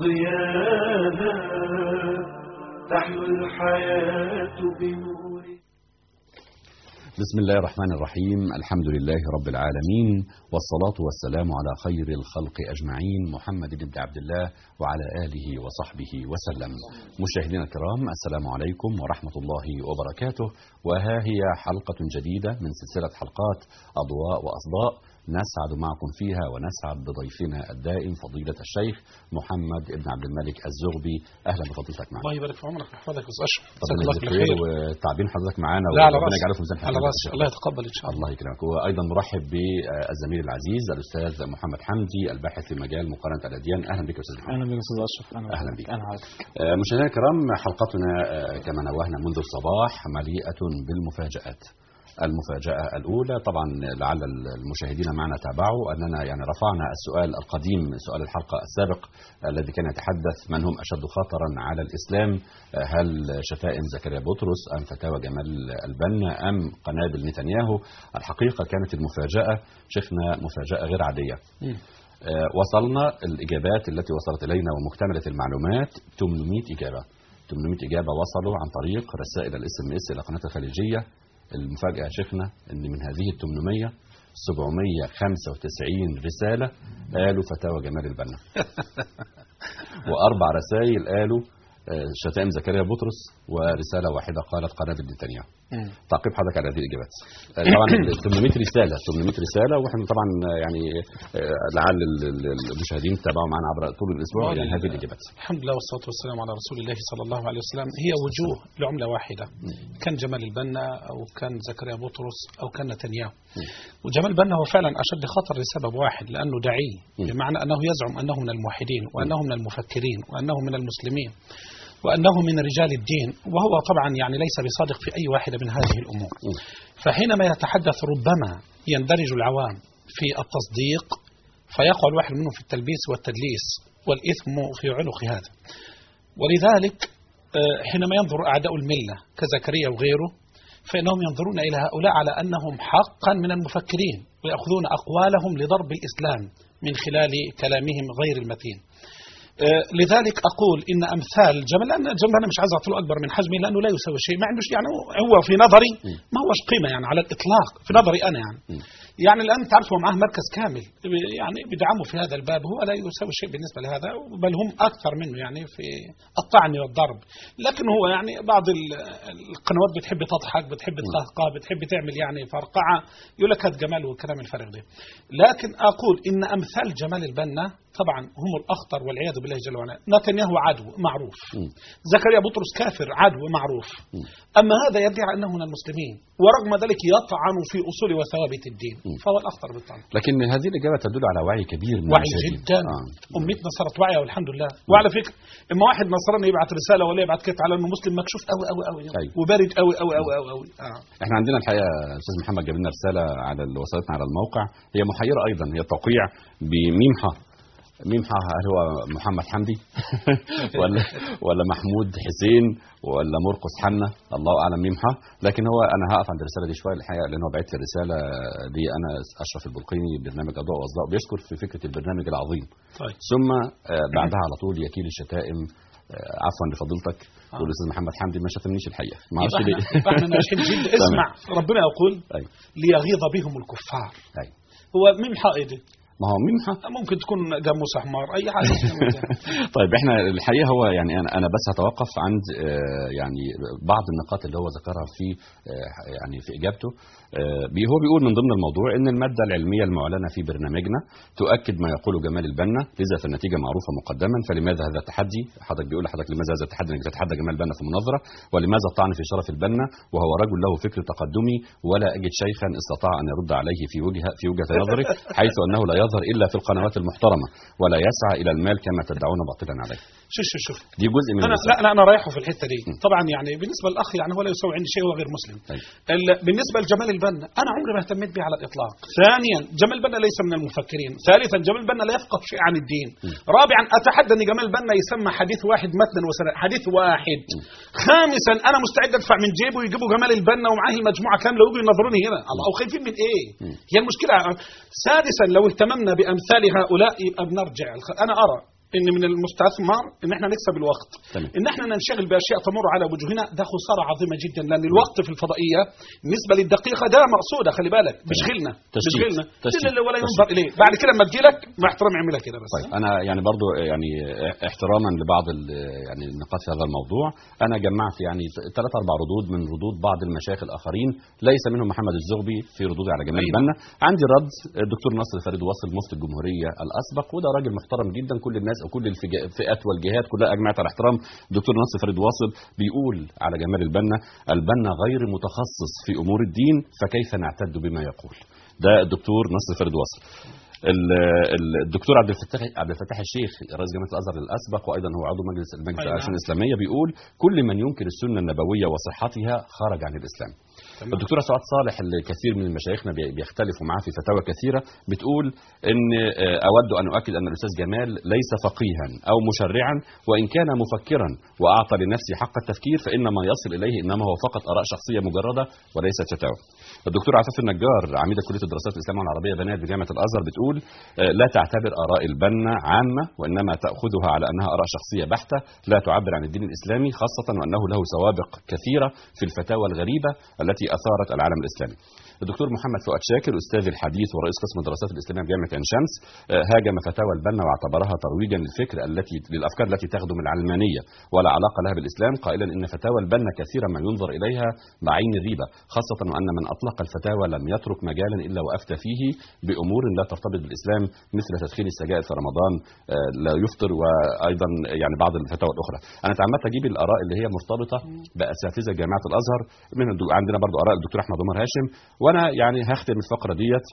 ضياها تحلو الحياة بنور بسم الله الرحمن الرحيم الحمد لله رب العالمين والصلاة والسلام على خير الخلق أجمعين محمد بن عبد الله وعلى آله وصحبه وسلم مشاهدينا الكرام السلام عليكم ورحمة الله وبركاته وها هي حلقة جديدة من سلسلة حلقات أضواء وأصداء نسعد معكم فيها ونسعد بضيفنا الدائم فضيلة الشيخ محمد بن عبد الملك الزغبي أهلا بفضيلتك معنا الله يبارك في عمرك ويحفظك يا استاذ اشرف ربنا جزاك الله يجزيك كل خير خير وتعبين حضرتك معانا لا على وربنا راسي يجعله في ميزان على حسناتك راسي الله يتقبل ان شاء الله الله يكرمك وايضا مرحب بالزميل العزيز الاستاذ محمد حمدي الباحث في مجال مقارنه الاديان اهلا بك يا استاذ محمد اهلا بك استاذ اشرف أهلا بك. اهلا بك آه، مشاهدينا الكرام حلقتنا آه، كما نوهنا منذ الصباح مليئه بالمفاجات المفاجأة الأولى طبعا لعل المشاهدين معنا تابعوا أننا يعني رفعنا السؤال القديم سؤال الحلقة السابق الذي كان يتحدث من هم أشد خطرا على الإسلام هل شتائم زكريا بطرس أم فتاوى جمال البنا أم قنابل نتنياهو الحقيقة كانت المفاجأة شفنا مفاجأة غير عادية آه، وصلنا الإجابات التي وصلت إلينا ومكتملة المعلومات 800 إجابة 800 إجابة وصلوا عن طريق رسائل الاس ام اس إلى قناة الخليجية المفاجأة يا شيخنا أن من هذه ال 800 795 رسالة قالوا فتاوى جمال البنا وأربع رسائل قالوا آه، شتائم زكريا بطرس ورسالة واحدة قالت قنابل نتنياهو تعقيب حضرتك على هذه الاجابات آه، طبعا ال 800 رساله 800 رساله واحنا طبعا آه، يعني آه، لعل ال- ال- المشاهدين تابعوا معنا عبر طول الاسبوع يعني هذه الاجابات الحمد لله والصلاه والسلام على رسول الله صلى الله عليه وسلم هي وجوه لعمله واحده كان جمال البنا او كان زكريا بطرس او كان نتنياهو وجمال البنا هو فعلا اشد خطر لسبب واحد لانه دعي بمعنى انه يزعم انه من الموحدين وانه من المفكرين وانه من المسلمين وأنه من رجال الدين وهو طبعا يعني ليس بصادق في أي واحدة من هذه الأمور فحينما يتحدث ربما يندرج العوام في التصديق فيقع الواحد منهم في التلبيس والتدليس والإثم في عنق هذا ولذلك آه، حينما ينظر أعداء الملة كزكريا وغيره فإنهم ينظرون إلى هؤلاء على أنهم حقا من المفكرين ويأخذون أقوالهم لضرب الإسلام من خلال كلامهم غير المتين آه، لذلك اقول ان امثال جمل لان جمل انا مش عايز اعطيه اكبر من حجمه لانه لا يساوي شيء ما عندوش يعني هو في نظري ما هوش قيمه يعني على الاطلاق في نظري انا يعني يعني الان تعرف هو معاه مركز كامل يعني بيدعمه في هذا الباب هو لا يساوي شيء بالنسبه لهذا بل هم اكثر منه يعني في الطعن والضرب لكن هو يعني بعض ال- القنوات بتحب تضحك بتحب تقهقه بتحب تعمل يعني فرقعه يقول لك هذا جمال والكلام الفارغ ده لكن اقول ان امثال جمال البنا طبعا هم الاخطر والعياذ بالله جل وعلا نتنياهو عدو معروف زكريا بطرس كافر عدو معروف اما هذا يدعي انه من المسلمين ورغم ذلك يطعن في اصول وثوابت الدين فهو الاخطر بالطعن لكن هذه الاجابه تدل على وعي كبير من وعي المشاهدين. جدا آه. امتنا صارت واعيه والحمد لله وعلى فكره اما واحد نصراني يبعت رساله ولا يبعت كتاب على انه مسلم مكشوف قوي قوي قوي أيوة. وبارد قوي قوي قوي قوي قوي اه احنا عندنا الحقيقه استاذ محمد جاب لنا رساله على اللي وصلتنا على الموقع هي محيره ايضا هي توقيع بميم ح ميم ح هل هو محمد حمدي ولا ولا محمود حسين ولا مرقس حنا الله اعلم ميم ح لكن هو انا هقف عند الرساله دي شويه الحقيقه لان هو بعت لي الرساله دي انا اشرف البلقيني برنامج اضواء واصداء بيشكر في فكره البرنامج العظيم طيب ثم آه، بعدها على طول يكيل الشتائم آه، عفوا لفضيلتك والاستاذ محمد حمدي ما شتمنيش الحقيقه ما اعرفش يبقى ليه احنا, يبقى احنا ناجحين جدا اسمع ربنا يقول أيوة. ليغيظ بهم الكفار أيوة. هو ميم حائدي ما هو ميم ح ممكن تكون جاموس حمار اي حاجه طيب احنا الحقيقه هو يعني انا انا بس هتوقف عند آه، يعني بعض النقاط اللي هو ذكرها في آه، يعني في اجابته آه، بي- هو بيقول من ضمن الموضوع ان الماده العلميه المعلنه في برنامجنا تؤكد ما يقوله جمال البنا لذا فالنتيجه معروفه مقدما فلماذا هذا التحدي حضرتك بيقول لحضرتك لماذا هذا التحدي انك تتحدى جمال البنا في مناظره ولماذا الطعن في شرف البنا وهو رجل له فكر تقدمي ولا اجد شيخا استطاع ان يرد عليه في وجهه في وجهه نظره حيث انه لا يظهر الا في القنوات المحترمه ولا يسعى الى المال كما تدعون باطلا عليه شوف شوف شوف دي جزء من انا الرسالة. لا لا انا رايحه في الحته دي طبعا يعني بالنسبه للاخ يعني هو لا يسوي عندي شيء هو غير مسلم طيب. ال- بالنسبه لجمال البنا انا عمري ما اهتميت به على الاطلاق ثانيا جمال البنا ليس من المفكرين ثالثا جمال البنا لا يفقه شيء عن الدين رابعا اتحدى ان جمال البنا يسمى حديث واحد متنا وسنة حديث واحد خامسا انا مستعد ادفع من جيبه ويجيبوا جمال البنا ومعاه المجموعه كامله ويجوا ينظروني هنا الله او خايفين من ايه هي المشكله سادسا لو اهتممنا بامثال هؤلاء يبقى بنرجع الخ- انا ارى ان من المستثمر ان احنا نكسب الوقت تمام. ان احنا ننشغل باشياء تمر على وجوهنا ده خساره عظيمه جدا لان الوقت في الفضائيه بالنسبه للدقيقه ده مقصوده خلي بالك بيشغلنا تشتيت. بيشغلنا تشتيت. لا- لا ولا تشتيت. ينظر اليه بعد كده لما تجيلك مع احترامي اعملها كده بس طيب انا يعني برضو يعني احتراما لبعض ال- يعني النقاط في هذا الموضوع انا جمعت يعني ثلاث اربع ردود من ردود بعض المشايخ الاخرين ليس منهم محمد الزغبي في ردودي على جمال أيوة. البنا عندي رد الدكتور نصر فريد واصل مفتي الجمهوريه الاسبق وده راجل محترم جدا كل الناس او كل الفجا- الفئات والجهات كلها اجمعت على احترام الدكتور نصر فريد واصل بيقول على جمال البنا البنا غير متخصص في امور الدين فكيف نعتد بما يقول ده الدكتور نصر فريد واصل ال- ال- الدكتور عبد الفتاح عبد الفتاح الشيخ رئيس جامعه الازهر الاسبق وايضا هو عضو مجلس المجلس أي العشرين نعم. الاسلاميه بيقول كل من ينكر السنه النبويه وصحتها خرج عن الاسلام. تمام. الدكتوره سعاد صالح اللي كثير من مشايخنا بي- بيختلفوا معاه في فتاوى كثيره بتقول ان آه، اود ان اؤكد ان الاستاذ جمال ليس فقيها او مشرعا وان كان مفكرا واعطى لنفسه حق التفكير فان ما يصل اليه انما هو فقط اراء شخصيه مجرده وليست فتاوى. الدكتور عفاف النجار عميده كليه الدراسات الاسلاميه والعربيه بنات بجامعه الازهر بتقول آه، لا تعتبر اراء البنا عامه وانما تاخذها على انها اراء شخصيه بحته لا تعبر عن الدين الاسلامي خاصه وانه له سوابق كثيره في الفتاوى الغريبه التي اثارت العالم الاسلامي. الدكتور محمد فؤاد شاكر استاذ الحديث ورئيس قسم الدراسات الاسلاميه بجامعه عين شمس آه، هاجم فتاوى البنا واعتبرها ترويجا للفكر التي للافكار التي تخدم العلمانيه ولا علاقه لها بالاسلام قائلا ان فتاوى البنا كثيرا ما ينظر اليها بعين الريبه خاصه وان من اطلق الفتاوى لم يترك مجالا الا وافتى فيه بامور لا ترتبط بالاسلام مثل تدخين السجائر في رمضان آه، لا يفطر وايضا يعني بعض الفتاوى الاخرى انا تعمدت اجيب الاراء اللي هي مرتبطه باساتذه جامعه الازهر من الدو- عندنا برضو اراء الدكتور احمد عمر هاشم وانا يعني هختم الفقره ديت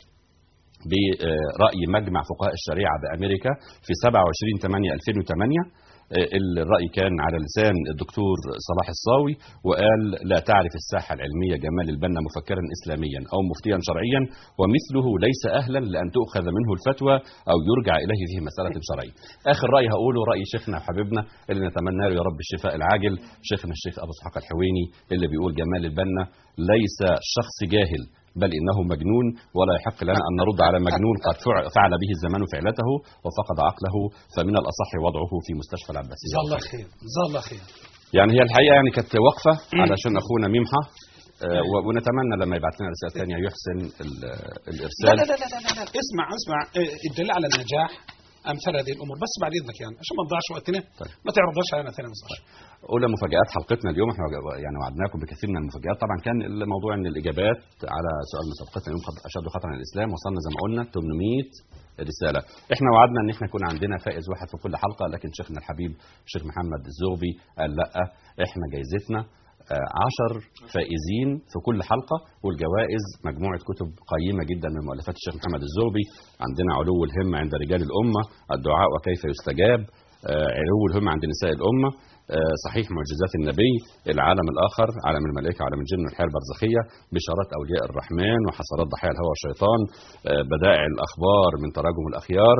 برأي مجمع فقهاء الشريعة بأمريكا في 27 8 2008 آه، الرأي كان على لسان الدكتور صلاح الصاوي وقال لا تعرف الساحة العلمية جمال البنا مفكرا إسلاميا أو مفتيا شرعيا ومثله ليس أهلا لأن تؤخذ منه الفتوى أو يرجع إليه في مسألة شرعية آخر رأي هقوله رأي شيخنا وحبيبنا اللي نتمنى له يا رب الشفاء العاجل شيخنا الشيخ أبو اسحاق الحويني اللي بيقول جمال البنا ليس شخص جاهل بل انه مجنون ولا يحق لنا ان نرد على مجنون قد فع- فعل به الزمان فعلته وفقد عقله فمن الاصح وضعه في مستشفى العباسيه جزاه الله خير جزاه الله خير يعني هي الحقيقه يعني كانت وقفه علشان اخونا ميمحه آه، و- ونتمنى لما يبعت لنا رساله ثانيه يحسن ال- لا الارسال لا لا لا لا, لا. اسمع اسمع آه، الدليل على النجاح امثال هذه الامور بس بعد اذنك يعني عشان ما نضيعش وقتنا طيب. ما تعرضهاش علينا ثاني مصر اولى مفاجات حلقتنا اليوم احنا يعني وعدناكم بكثير من المفاجات طبعا كان الموضوع ان الاجابات على سؤال مسابقتنا اليوم خط- اشد خطرا على الاسلام وصلنا زي ما قلنا 800 رساله احنا وعدنا ان احنا يكون عندنا فائز واحد في كل حلقه لكن شيخنا الحبيب الشيخ محمد الزغبي قال لا احنا جايزتنا آه، عشر فائزين في كل حلقة والجوائز مجموعة كتب قيمة جدا من مؤلفات الشيخ محمد الزغبي عندنا علو الهمة عند رجال الأمة الدعاء وكيف يستجاب آه، علو الهمة عند نساء الأمة آه، صحيح معجزات النبي العالم الآخر عالم الملائكة عالم الجن والحياة البرزخية بشارات أولياء الرحمن وحسرات ضحايا الهوى والشيطان آه، بدائع الأخبار من تراجم الأخيار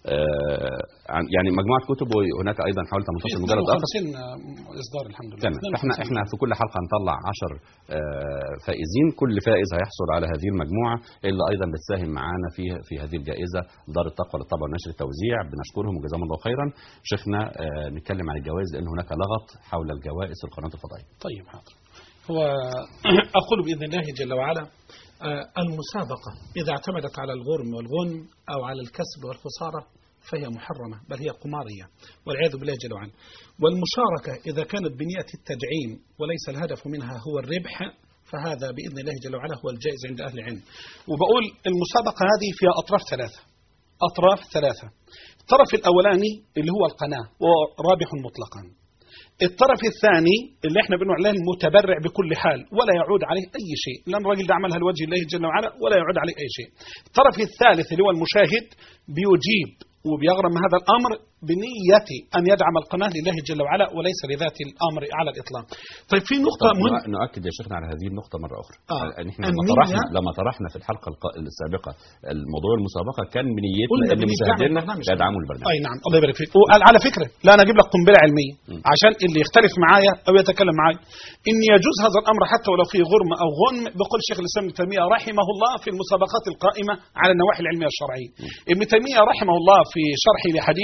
آه، عن- يعني مجموعة كتب وهناك أيضا حوالي 18 مجلد آخر 52 اصدار الحمد لله تمام احنا 52. احنا في كل حلقه هنطلع 10 آه، فائزين كل فائز هيحصل على هذه المجموعه اللي ايضا بتساهم معانا في في هذه الجائزه دار التقوى للطبع والنشر التوزيع بنشكرهم وجزاهم الله خيرا شيخنا آه، نتكلم عن الجوائز لان هناك لغط حول الجوائز في القناه الفضائيه طيب حاضر هو أقول بإذن الله جل وعلا آه، المسابقة إذا اعتمدت على الغرم والغنم أو على الكسب والخسارة فهي محرمة بل هي قمارية والعياذ بالله جل وعلا والمشاركة إذا كانت بنية التدعيم وليس الهدف منها هو الربح فهذا بإذن الله جل وعلا هو الجائز عند أهل العلم وبقول المسابقة هذه فيها أطراف ثلاثة أطراف ثلاثة الطرف الأولاني اللي هو القناة ورابح مطلقا الطرف الثاني اللي احنا بنقول عليه المتبرع بكل حال ولا يعود عليه اي شيء لان الراجل ده عملها لوجه الله جل وعلا ولا يعود عليه اي شيء الطرف الثالث اللي هو المشاهد بيجيب وبيغرم هذا الامر بنيه ان يدعم القناه لله جل وعلا وليس لذات الامر على الاطلاق طيب في نقطه طب مهمه نؤكد يا شيخنا على هذه النقطة مرة أخرى آه. أن احنا لما النية- طرحنا لما طرحنا في الحلقة الق- السابقة الموضوع المسابقة كان بنيتنا قلنا أن بندعم مشاهدينا البرنامج. يدعموا البرنامج اي نعم الله يبارك فيك وقال على فكره لا انا اجيب لك قنبله علميه عشان اللي يختلف معايا او يتكلم معايا ان يجوز هذا الامر حتى ولو في غرم او غنم بقول شيخ الاسلام ابن تيميه رحمه الله في المسابقات القائمه على النواحي العلميه الشرعيه ابن تيميه رحمه الله في شرحه لحديث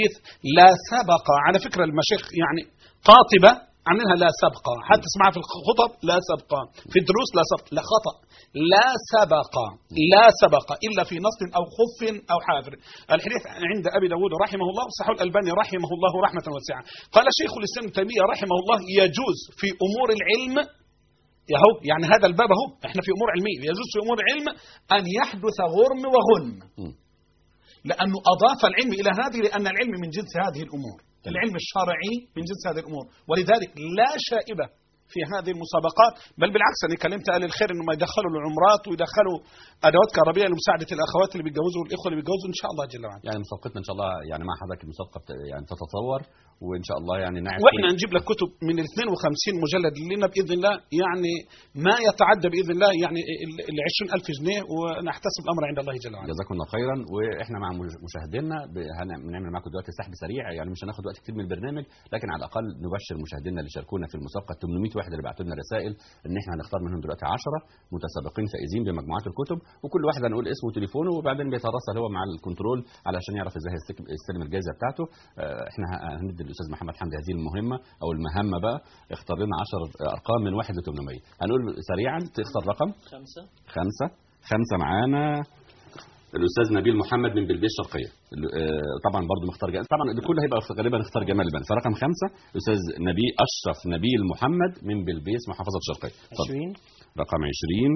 لا سبق على فكرة المشايخ يعني قاطبة عاملينها لا سبق حتى تسمعها في الخطب لا سبق في الدروس لا سبق لا خطأ لا سبق لا سبق إلا في نص أو خف أو حافر الحديث عند أبي داود رحمه الله وصححه الألباني رحمه الله رحمة واسعة قال شيخ الإسلام ابن تيمية رحمه الله يجوز في أمور العلم يهو يعني هذا الباب اهو احنا في امور علميه يجوز في امور العلم ان يحدث غرم وغنم مم. لانه اضاف العلم الى هذه لان العلم من جنس هذه الامور العلم الشرعي من جنس هذه الامور ولذلك لا شائبه في هذه المسابقات بل بالعكس انا كلمت اهل الخير انهم يدخلوا العمرات ويدخلوا ادوات كهربائيه لمساعده الاخوات اللي بيتجوزوا والاخوه اللي بيتجوزوا ان شاء الله جل وعلا يعني مسابقتنا ان شاء الله يعني مع حضرتك المسابقه بت- يعني تتطور وان شاء الله يعني نعرف واحنا نجيب لك كتب من ال 52 مجلد لنا باذن الله يعني ما يتعدى باذن الله يعني ال 20000 جنيه ونحتسب الامر عند الله جل وعلا جزاكم الله خيرا واحنا مع مج- مشاهدينا ب- هن- بنعمل معاكم دلوقتي سحب سريع يعني مش هناخد وقت كتير من البرنامج لكن على الاقل نبشر مشاهدينا اللي شاركونا في المسابقه 800 واحد اللي بعتوا لنا رسائل ان احنا هنختار منهم دلوقتي 10 متسابقين فائزين بمجموعات الكتب وكل واحد هنقول اسمه وتليفونه وبعدين بيتراسل هو مع الكنترول علشان يعرف ازاي هيستك- يستلم الجائزه بتاعته آه، احنا ه- هندي الاستاذ محمد حمدي هذه المهمه او المهمه بقى اختار لنا 10 ارقام من 1 ل 800 هنقول سريعا تختار رقم خمسة خمسة خمسة معانا الأستاذ نبيل محمد من بلبيس الشرقية ال- آه، طبعا برضو مختار جمال طبعا الكل هيبقى غالبا اختار جمال البن فرقم خمسة الأستاذ نبيل أشرف نبيل محمد من بلبيس محافظة الشرقية اتفضل. عشرين رقم 20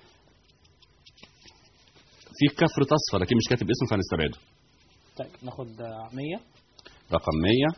في كفر أصفر لكن مش كاتب اسمه فهنستبعده طيب ناخد آه، مية رقم 100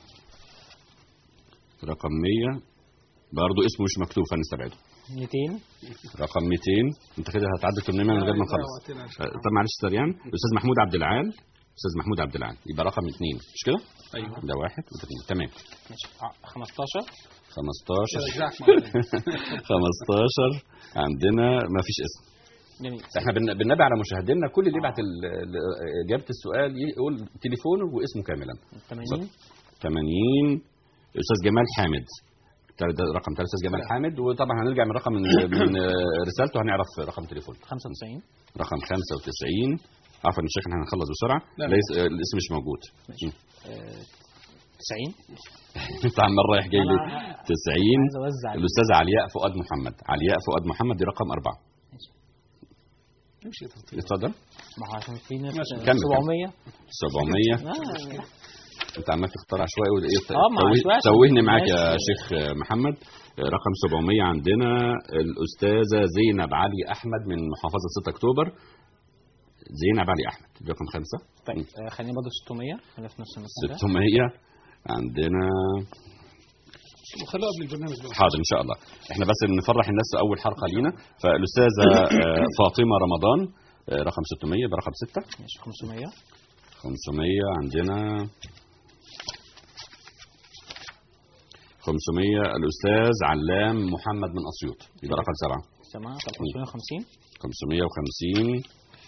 رقم 100 برضه اسمه مش مكتوب فهنستبعده ميتين رقم 200 انت كده هتعدي 800 من غير ما نخلص طب معلش سريعا الاستاذ محمود عبد العال استاذ محمود عبد العال يبقى رقم اثنين مش كده؟ ايوه ده واحد وده اثنين تمام ماشي ع- خمستاشر 15 رجعك مرتين. 15 عندنا ما فيش اسم جميل احنا بن- بننبه على مشاهدينا كل اللي يبعت ال- ال- اجابه السؤال يقول تليفونه واسمه كاملا تمانين 80 الاستاذ جمال حامد ده ده رقم ثلاثة استاذ جمال حامد وطبعا هنرجع من رقم من, من رسالته هنعرف رقم تليفونه خمسة وتسعين رقم 95 عفوا الشيخ احنا هنخلص بسرعه لا. ليس آه، الاسم مش موجود ماشي آه، تسعين انت عمال رايح جاي لي أنا 90 عايز أوزع الاستاذ علياء فؤاد محمد علياء فؤاد محمد دي رقم أربعة امشي ترتيب. اتفضل ما هو عشان في ناس ماشي. آه، كمل، 700 700 آه، انت عمال تختار عشوائي وده ايه اه، ما توه- عشوائي عشان توهني معاك يا الناس- شيخ محمد رقم 700 عندنا الاستاذه زينب علي احمد من محافظه 6 اكتوبر زينب علي احمد دي رقم خمسة طيب آه، خلينا برضه 600 خلينا في نفس المكان ده 600 عندنا وخلوها قبل البرنامج بقى. حاضر ان شاء الله احنا بس نفرح الناس في اول حلقه لينا فالاستاذه آه، فاطمه رمضان آه، رقم 600 ده رقم 6 ماشي 500 500 عندنا 500 الاستاذ علام محمد من اسيوط يبقى رقم 7 سماعة طب 550 550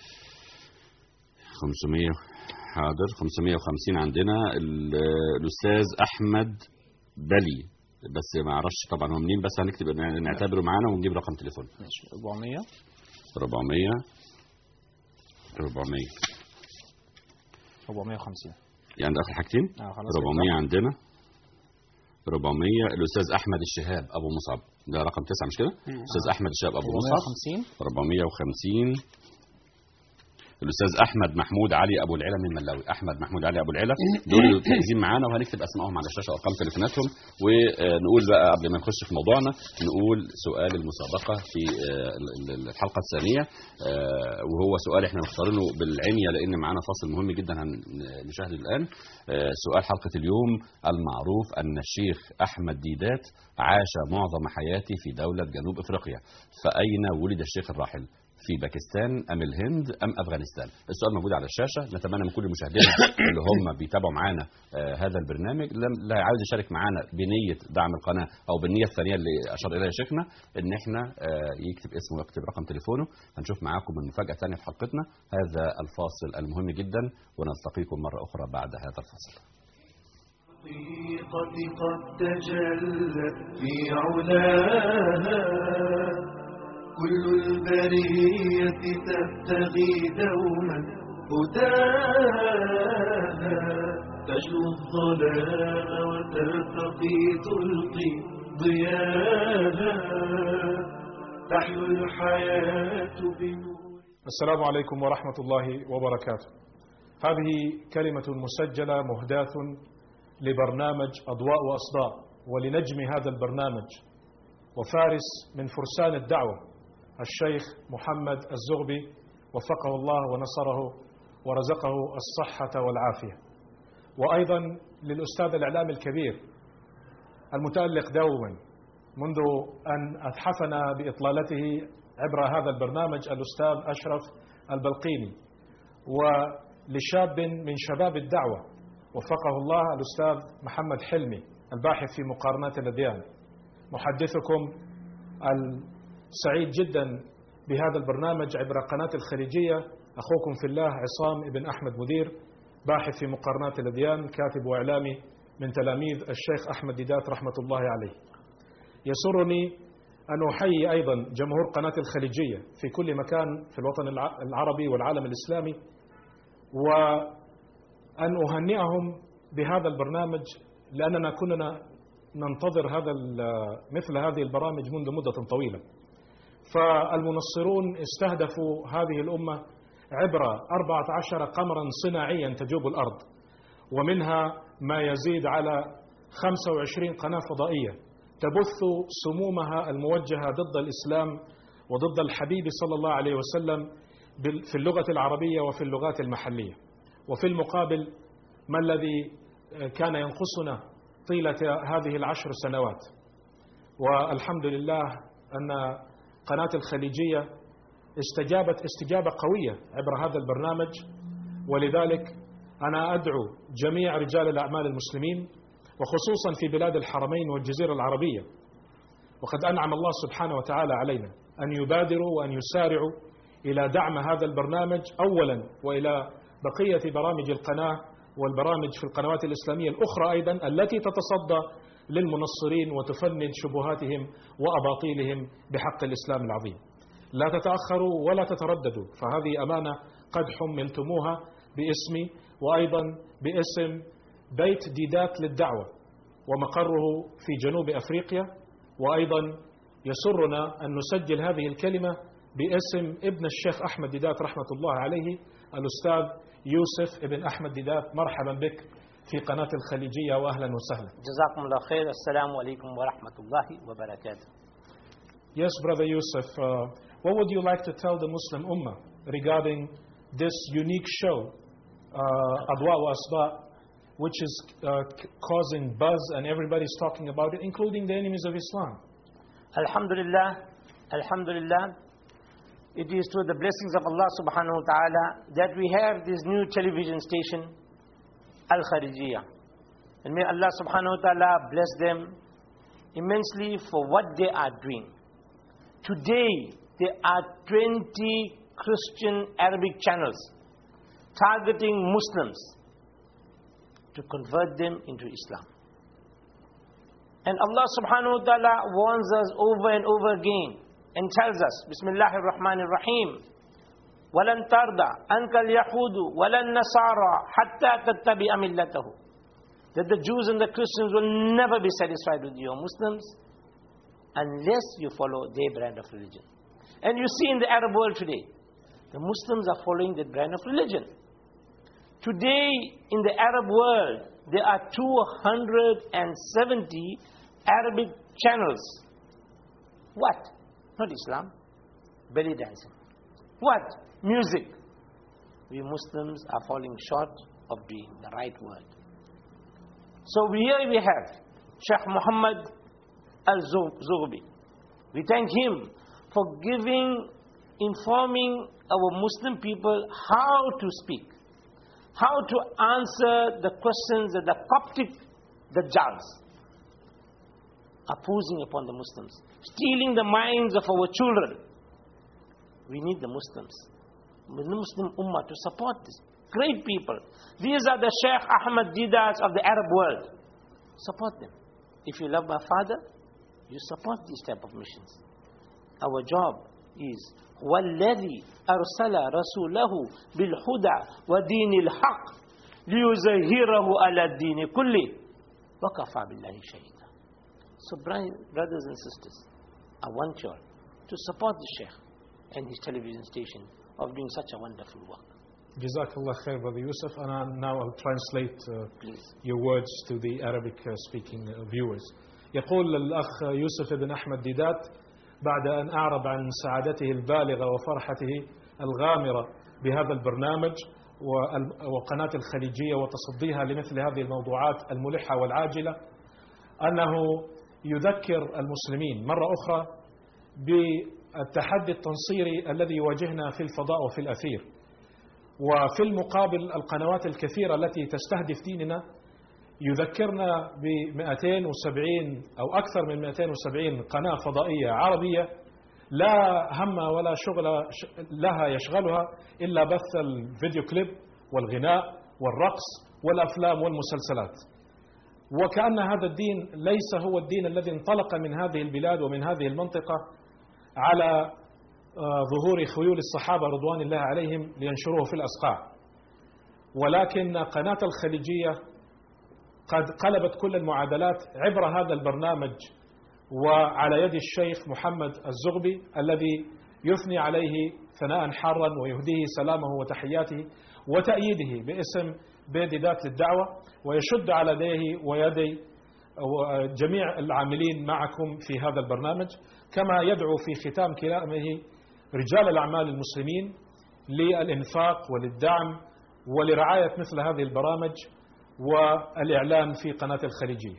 500 حاضر 550 عندنا ال- الاستاذ احمد بلي بس ما اعرفش طبعا هو منين بس هنكتب نعتبره معانا ونجيب رقم تليفون ماشي 400 400 400 450 يعني ده اخر حاجتين اه خلاص 400 عندنا 400 الاستاذ احمد الشهاب ابو مصعب ده رقم 9 مش كده استاذ احمد الشهاب ابو مصعب 450 450 الاستاذ احمد محمود علي ابو العلا من ملاوي احمد محمود علي ابو العلا دول فايزين معانا وهنكتب اسمائهم على الشاشه وارقام تليفوناتهم ونقول بقى قبل ما نخش في موضوعنا نقول سؤال المسابقه في آه، ال- ال- الحلقه الثانيه آه، وهو سؤال احنا مختارينه بالعنيه لان معانا فاصل مهم جدا هنشاهده الان آه، سؤال حلقه اليوم المعروف ان الشيخ احمد ديدات عاش معظم حياته في دوله جنوب افريقيا فاين ولد الشيخ الراحل في باكستان ام الهند ام افغانستان السؤال موجود على الشاشه نتمنى من كل مشاهدينا اللي هم بيتابعوا معانا آه هذا البرنامج لم- لا عاوز يشارك معانا بنيه دعم القناه او بالنيه الثانيه اللي اشار اليها شيخنا ان احنا آه يكتب اسمه ويكتب رقم تليفونه هنشوف معاكم المفاجاه الثانيه في حلقتنا هذا الفاصل المهم جدا ونلتقيكم مره اخرى بعد هذا الفاصل الحقيقة قد تجلت في علاها كل البرية تبتغي دوما هداها تجلو الظلام وترتقي تلقي ضياها تحلو الحياة بنور السلام عليكم ورحمة الله وبركاته هذه كلمة مسجلة مهداة لبرنامج أضواء وأصداء ولنجم هذا البرنامج وفارس من فرسان الدعوة الشيخ محمد الزغبي وفقه الله ونصره ورزقه الصحة والعافية وأيضا للأستاذ الإعلام الكبير المتألق دوما منذ أن أتحفنا بإطلالته عبر هذا البرنامج الأستاذ أشرف البلقيني ولشاب من شباب الدعوة وفقه الله الأستاذ محمد حلمي الباحث في مقارنات الأديان محدثكم السعيد جدا بهذا البرنامج عبر قناة الخليجية أخوكم في الله عصام بن أحمد مدير باحث في مقارنات الأديان كاتب وإعلامي من تلاميذ الشيخ أحمد ديدات رحمة الله عليه يسرني أن أحيي أيضا جمهور قناة الخليجية في كل مكان في الوطن العربي والعالم الإسلامي وأن أهنئهم بهذا البرنامج لأننا كنا ننتظر هذا مثل هذه البرامج منذ مدة طويلة فالمنصرون استهدفوا هذه الأمة عبر 14 قمرا صناعيا تجوب الأرض ومنها ما يزيد على 25 قناة فضائية تبث سمومها الموجهة ضد الإسلام وضد الحبيب صلى الله عليه وسلم في اللغة العربية وفي اللغات المحلية وفي المقابل ما الذي كان ينقصنا طيلة هذه العشر سنوات والحمد لله أن قناة الخليجية استجابت استجابة قوية عبر هذا البرنامج ولذلك أنا أدعو جميع رجال الأعمال المسلمين وخصوصا في بلاد الحرمين والجزيرة العربية وقد أنعم الله سبحانه وتعالى علينا أن يبادروا وأن يسارعوا إلى دعم هذا البرنامج أولا وإلى بقية برامج القناة والبرامج في القنوات الإسلامية الأخرى أيضا التي تتصدى للمنصرين وتفند شبهاتهم وأباطيلهم بحق الإسلام العظيم لا تتأخروا ولا تترددوا فهذه أمانة قد حملتموها باسمي وأيضا باسم بيت ديدات للدعوة ومقره في جنوب أفريقيا وأيضا يسرنا أن نسجل هذه الكلمة باسم ابن الشيخ أحمد ديدات رحمة الله عليه الأستاذ يوسف ابن أحمد ديدات مرحبا بك في قناة الخليجية وأهلا وسهلا جزاكم الله خير السلام عليكم ورحمة الله وبركاته Yes, Brother Yusuf, uh, what would you like to tell the Muslim Ummah regarding this unique show, uh, Adwa wa Asba, which is uh, causing buzz and everybody's talking about it, including the enemies of Islam? Alhamdulillah, Alhamdulillah, it is through the blessings of Allah subhanahu wa ta'ala that we have this new television station, Al Kharijiyah. And may Allah subhanahu wa ta'ala bless them immensely for what they are doing. Today, there are 20 Christian Arabic channels targeting Muslims to convert them into Islam. And Allah subhanahu wa ta'ala warns us over and over again and tells us, Bismillah ar-Rahman ar-Rahim, وَلَن تَرْضَى أَنْكَ الْيَحُودُ وَلَا النَّصَارَى حَتَّى تَتَّبِعَ مِلَّتَهُ That the Jews and the Christians will never be satisfied with you Muslims unless you follow their brand of religion. And you see in the Arab world today, the Muslims are following that brand of religion. Today, in the Arab world, there are 270 Arabic channels. What? Not Islam. Belly dancing. What? Music. We Muslims are falling short of doing the right word. So here we have Sheikh Muhammad al-Zughbi. We thank him for giving, informing our Muslim people how to speak, how to answer the questions that the Coptic Dajjals are posing upon the Muslims, stealing the minds of our children. We need the Muslims, the Muslim Ummah to support this. Great people. These are the Sheikh Ahmad Didas of the Arab world. Support them. If you love my father, you support these type of missions. Our job is والذي أرسل رسوله بالهدى ودين الحق لِيُزَهِّرَهُ عَلَى الدِّينِ كُلِّهِ وَكَفَى بِاللَّهِ شَهِيدًا So bri- brothers and sisters, I want you all to support the Sheikh and his television station of doing such a wonderful work. جزاك الله خير brother Yusuf and I- now I'll translate uh, Please. your words to the Arabic uh, speaking uh, viewers يقول الأخ يوسف بن أحمد ديدات بعد أن أعرب عن سعادته البالغة وفرحته الغامرة بهذا البرنامج وال- وقناة الخليجية وتصديها لمثل هذه الموضوعات الملحة والعاجلة أنه يذكر المسلمين مرة أخرى بالتحدي التنصيري الذي يواجهنا في الفضاء وفي الأثير وفي المقابل القنوات الكثيرة التي تستهدف ديننا يذكرنا ب 270 أو أكثر من 270 قناة فضائية عربية لا هم ولا شغل ش- لها يشغلها إلا بث الفيديو كليب والغناء والرقص والأفلام والمسلسلات وكأن هذا الدين ليس هو الدين الذي انطلق من هذه البلاد ومن هذه المنطقة على آه، ظهور خيول الصحابة رضوان الله عليهم لينشروه في الأسقاع ولكن قناة الخليجية قد قلبت كل المعادلات عبر هذا البرنامج وعلى يد الشيخ محمد الزغبي الذي يثني عليه ثناء حارا ويهديه سلامه وتحياته وتأييده باسم بيت ذات للدعوة ويشد على يديه ويدي جميع العاملين معكم في هذا البرنامج كما يدعو في ختام كلامه رجال الأعمال المسلمين للإنفاق وللدعم ولرعاية مثل هذه البرامج والإعلان في قناة الخليجية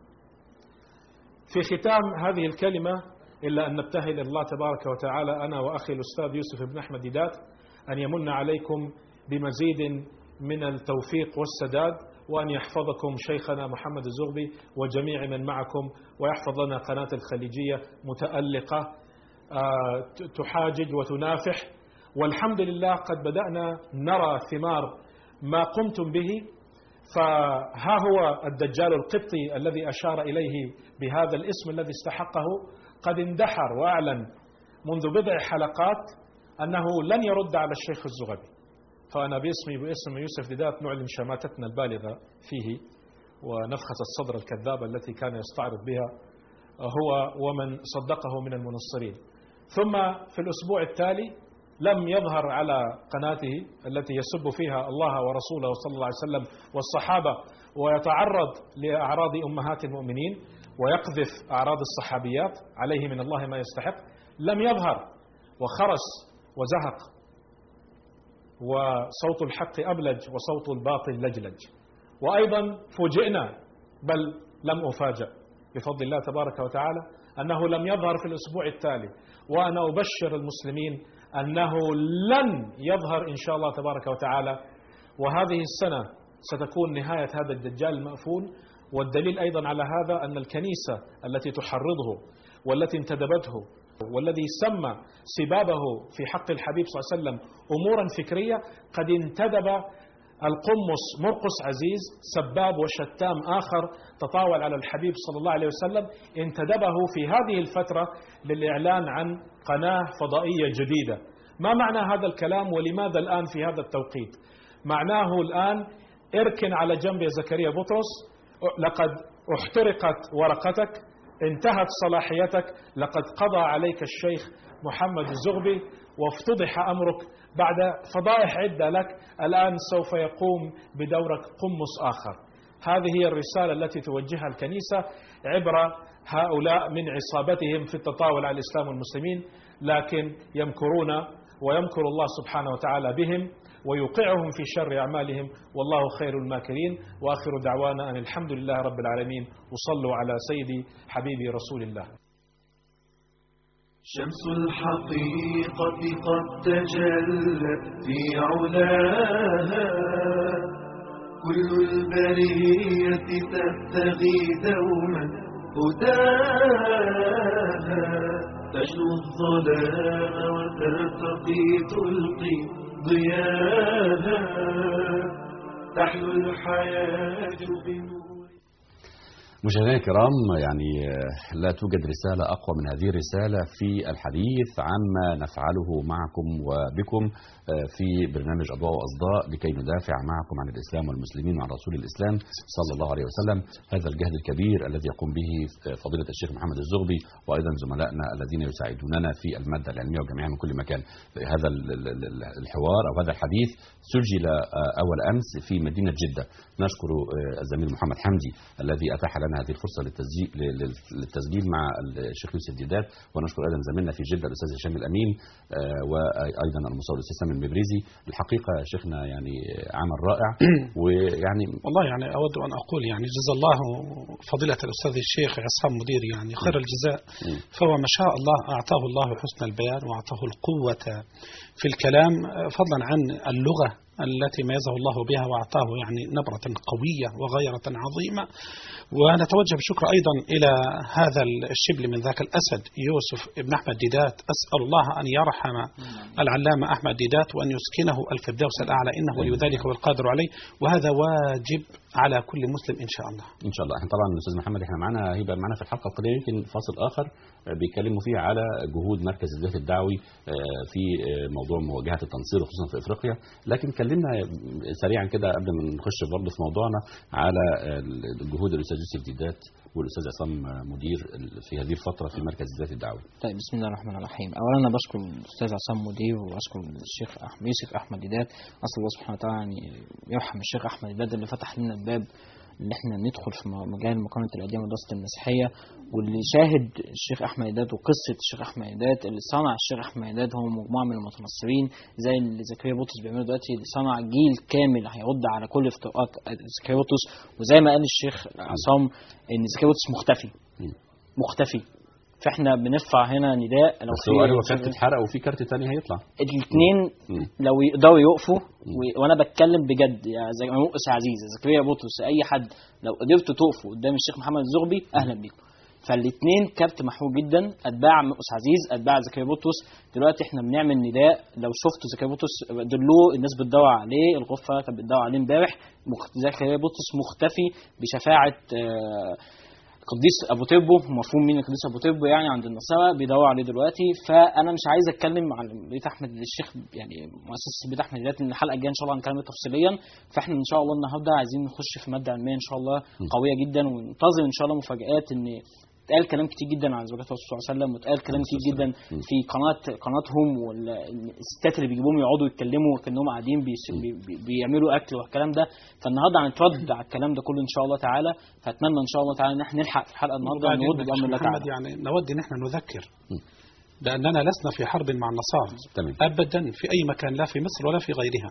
في ختام هذه الكلمة إلا أن نبتهل الله تبارك وتعالى أنا وأخي الأستاذ يوسف بن أحمد ديدات أن يمن عليكم بمزيد من التوفيق والسداد وأن يحفظكم شيخنا محمد الزغبي وجميع من معكم ويحفظ لنا قناة الخليجية متألقة آه، تحاجج وتنافح والحمد لله قد بدأنا نرى ثمار ما قمتم به فها هو الدجال القبطي الذي أشار إليه بهذا الاسم الذي استحقه قد اندحر وأعلن منذ بضع حلقات أنه لن يرد على الشيخ الزغبي فأنا باسمي باسم يوسف ديدات نعلن شماتتنا البالغة فيه ونفخة الصدر الكذابة التي كان يستعرض بها هو ومن صدقه من المنصرين ثم في الأسبوع التالي لم يظهر على قناته التي يسب فيها الله ورسوله صلى الله عليه وسلم والصحابة ويتعرض لأعراض أمهات المؤمنين ويقذف أعراض الصحابيات عليه من الله ما يستحق لم يظهر وخرس وزهق وصوت الحق أبلج وصوت الباطل لجلج وأيضا فوجئنا بل لم أفاجأ بفضل الله تبارك وتعالى أنه لم يظهر في الأسبوع التالي وأنا أبشر المسلمين أنه لن يظهر إن شاء الله تبارك وتعالى وهذه السنة ستكون نهاية هذا الدجال المأفون والدليل أيضا على هذا أن الكنيسة التي تحرضه والتي انتدبته والذي سمى سبابه في حق الحبيب صلى الله عليه وسلم أمورا فكرية قد انتدب القمص مرقس عزيز سباب وشتام آخر تطاول على الحبيب صلى الله عليه وسلم انتدبه في هذه الفترة للإعلان عن قناة فضائية جديدة ما معنى هذا الكلام ولماذا الآن في هذا التوقيت معناه الآن اركن على جنب يا زكريا بطرس لقد احترقت ورقتك انتهت صلاحيتك لقد قضى عليك الشيخ محمد الزغبي وافتضح أمرك بعد فضائح عدة لك الآن سوف يقوم بدورك قمص آخر هذه هي الرسالة التي توجهها الكنيسة عبر هؤلاء من عصابتهم في التطاول على الإسلام والمسلمين لكن يمكرون ويمكر الله سبحانه وتعالى بهم ويوقعهم في شر أعمالهم والله خير الماكرين وآخر دعوانا أن الحمد لله رب العالمين وصلوا على سيدي حبيبي رسول الله شمس الحقيقة قد تجلت في علاها كل البرية تبتغي دوما هداها تجلو الظلام وترتقي تلقي ضياها تحلو الحياة بنور مشاهدينا الكرام يعني آه، لا توجد رسالة أقوى من هذه الرسالة في الحديث عما نفعله معكم وبكم آه، في برنامج أضواء وأصداء لكي ندافع معكم عن الإسلام والمسلمين وعن رسول الإسلام صلى الله عليه وسلم هذا الجهد الكبير الذي يقوم به فضيلة الشيخ محمد الزغبي وأيضا زملائنا الذين يساعدوننا في المادة العلمية وجميعا من كل مكان هذا ال- ال- ال- الحوار أو هذا الحديث سجل آه، أول أمس في مدينة جدة نشكر آه، الزميل محمد حمدي الذي أتاح لنا هذه الفرصة للتسجيل, لل- للتسجيل مع الشيخ يوسف ديدات ونشكر أيضا زميلنا في جدة الأستاذ هشام الأمين آه، وأيضا المصور الأستاذ سامي المبريزي الحقيقة يا شيخنا يعني عمل رائع ويعني والله يعني أود أن أقول يعني جزا الله فضيلة الأستاذ الشيخ عصام مدير يعني خير الجزاء مم. فهو ما شاء الله أعطاه الله حسن البيان وأعطاه القوة في الكلام فضلا عن اللغة التي ميزه الله بها وأعطاه يعني نبرة قوية وغيرة عظيمة ونتوجه بالشكر أيضا إلى هذا الشبل من ذاك الأسد يوسف ابن أحمد ديدات أسأل الله أن يرحم العلامة أحمد ديدات وأن يسكنه الفردوس الأعلى إنه ولي ذلك والقادر عليه وهذا واجب على كل مسلم إن شاء الله ان شاء الله احنا طبعا الاستاذ محمد احنا معانا هيبقى معانا في الحلقه القادمه يمكن فاصل اخر آه، بيتكلموا فيه على جهود مركز الزيت الدعوي آه، في آه، موضوع مواجهه التنصير خصوصا في افريقيا لكن كلمنا سريعا كده قبل ما نخش برضه في موضوعنا على آه، الجهود الاستاذ يوسف ديدات والاستاذ عصام مدير في هذه الفتره في مركز الزيت الدعوي طيب بسم الله الرحمن الرحيم اولا انا بشكر الاستاذ عصام مدير واشكر الشيخ احمد يوسف احمد ديدات اسال الله سبحانه وتعالى يعني يرحم الشيخ احمد ديدات اللي فتح لنا الباب ان احنا ندخل في م- مجال مقارنه الاديان ودراسه المسيحيه واللي شاهد الشيخ احمد ديدات وقصه الشيخ احمد ديدات اللي صنع الشيخ احمد ديدات هو مجموعه من المتنصرين زي اللي زكريا بطرس بيعمله دلوقتي اللي صنع جيل كامل هيرد على كل افتراءات زكريا بطرس وزي ما قال الشيخ عصام ان زكريا بطرس مختفي مم. مختفي فاحنا بنرفع هنا نداء لو بس هو قال هو كارت اتحرق وفي كارت تاني هيطلع الاثنين مم. لو يقدروا يقفوا و- وانا بتكلم بجد يا زي ما مؤس عزيز يا زكريا بطرس اي حد لو قدرتوا تقفوا قدام الشيخ محمد الزغبي اهلا بيكم فالاثنين كارت محروق جدا اتباع مؤس عزيز اتباع زكريا بطرس دلوقتي احنا بنعمل نداء لو شفتوا زكريا بطرس دلوه الناس بتدور عليه الغرفه كانت بتدور عليه امبارح مخ- زكريا بطرس مختفي بشفاعه آه، قديس ابو تربو مفهوم مين القديس ابو تربو يعني عند النصارى بيدوروا عليه دلوقتي فانا مش عايز اتكلم عن بيت احمد الشيخ يعني مؤسسه بيت احمد دلوقتي ان الحلقه الجايه ان شاء الله هنتكلم تفصيليا فاحنا ان شاء الله النهارده عايزين نخش في ماده علميه ان شاء الله قويه جدا وننتظر ان شاء الله مفاجات ان اتقال كلام كتير جدا عن زوجات الرسول صلى الله عليه وسلم واتقال كلام كتير جدا في قناه قناتهم والستات اللي بيجيبوهم يقعدوا يتكلموا كانهم قاعدين بيس- بي- بي- بيعملوا اكل والكلام ده فالنهارده هنترد على الكلام ده كله ان شاء الله تعالى فاتمنى ان شاء الله تعالى ان احنا نلحق في الحلقه النهارده وبعدين ونرد يا بامر شيخ الله محمد تعالى يعني نود ان احنا نذكر باننا لسنا في حرب مع النصارى تمام ابدا في اي مكان لا في مصر ولا في غيرها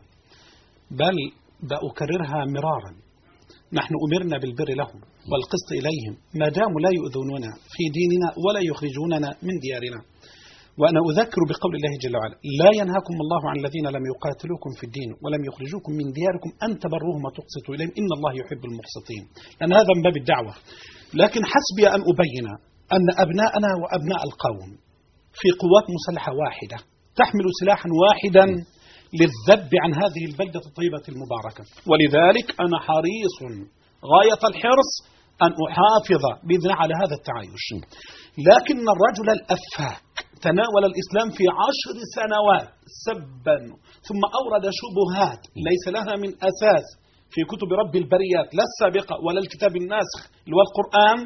بل بأكررها مرارا نحن أمرنا بالبر لهم والقسط إليهم ما داموا لا يؤذوننا في ديننا ولا يخرجوننا من ديارنا وأنا أذكر بقول الله جل وعلا لا ينهاكم الله عن الذين لم يقاتلوكم في الدين ولم يخرجوكم من دياركم أن تبروهم وتقسطوا إليهم إن الله يحب المقسطين لأن هذا من باب الدعوة لكن حسبي أن أبين أن أبناءنا وأبناء القوم في قوات مسلحة واحدة تحمل سلاحا واحدا للذب عن هذه البلدة الطيبة المباركة ولذلك أنا حريص غاية الحرص أن أحافظ بإذن الله على هذا التعايش لكن الرجل الأفاك تناول الإسلام في عشر سنوات سبا ثم أورد شبهات ليس لها من أساس في كتب رب البريات لا السابقة ولا الكتاب الناسخ اللي هو القرآن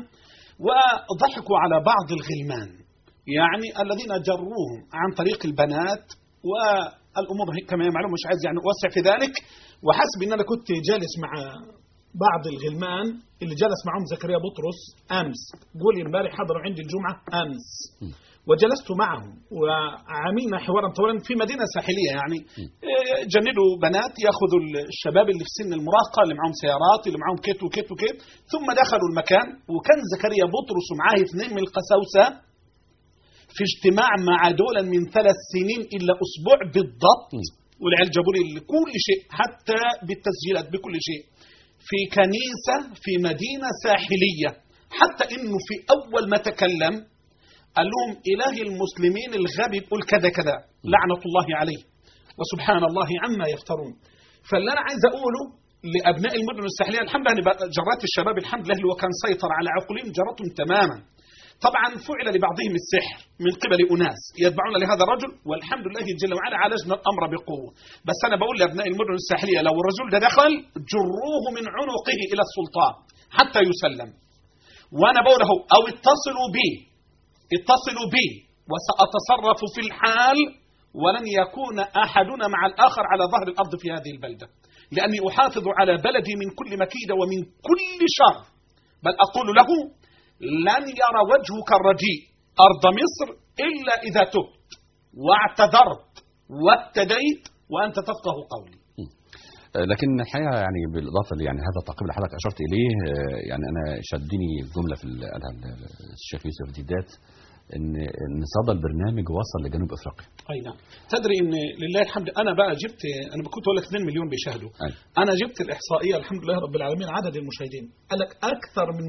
وضحكوا على بعض الغلمان يعني الذين جروهم عن طريق البنات والامور هي- كما هي معلومه مش عايز يعني اوسع في ذلك وحسب ان انا كنت جالس مع بعض الغلمان اللي جلس معهم زكريا بطرس امس قول امبارح حضروا عندي الجمعه امس وجلست معهم وعملنا حوارا طويلا في مدينه ساحليه يعني إيه، جندوا بنات ياخذوا الشباب اللي في سن المراهقه اللي معهم سيارات اللي معهم كيت وكيت وكيت ثم دخلوا المكان وكان زكريا بطرس ومعاه اثنين من القساوسه في اجتماع مع دولا من ثلاث سنين الا اسبوع بالضبط والعيال جابوا لي كل شيء حتى بالتسجيلات بكل شيء في كنيسه في مدينه ساحليه حتى انه في اول ما تكلم قال لهم اله المسلمين الغبي بيقول كذا كذا لعنه الله عليه وسبحان الله عما يفترون فاللي انا عايز اقوله لابناء المدن الساحليه الحمد لله بقى جرات الشباب الحمد لله اللي هو كان سيطر على عقولهم جرتهم تماما طبعا فعل لبعضهم السحر من قبل اناس يتبعون لهذا الرجل والحمد لله جل وعلا عالجنا الامر بقوه بس انا بقول لابناء المدن الساحليه لو الرجل ده دخل جروه من عنقه الى السلطان حتى يسلم وانا بقول له او اتصلوا بي اتصلوا بي وساتصرف في الحال ولن يكون احدنا مع الاخر على ظهر الارض في هذه البلده لاني احافظ على بلدي من كل مكيده ومن كل شر بل اقول له لن يرى وجهك الرديء ارض مصر الا اذا تبت واعتذرت وابتديت وانت تفقه قولي آه، لكن الحقيقه يعني بالاضافه ل- يعني هذا التعقيب اللي حضرتك اشرت اليه آه، يعني انا شدني الجمله في اللي قالها ال- الشيخ يوسف ديدات ان ان صدى البرنامج وصل لجنوب افريقيا اي نعم تدري ان لله الحمد انا بقى جبت انا كنت اقول لك 2 مليون بيشاهدوا أي. انا جبت الاحصائيه الحمد لله رب العالمين عدد المشاهدين قال لك اكثر من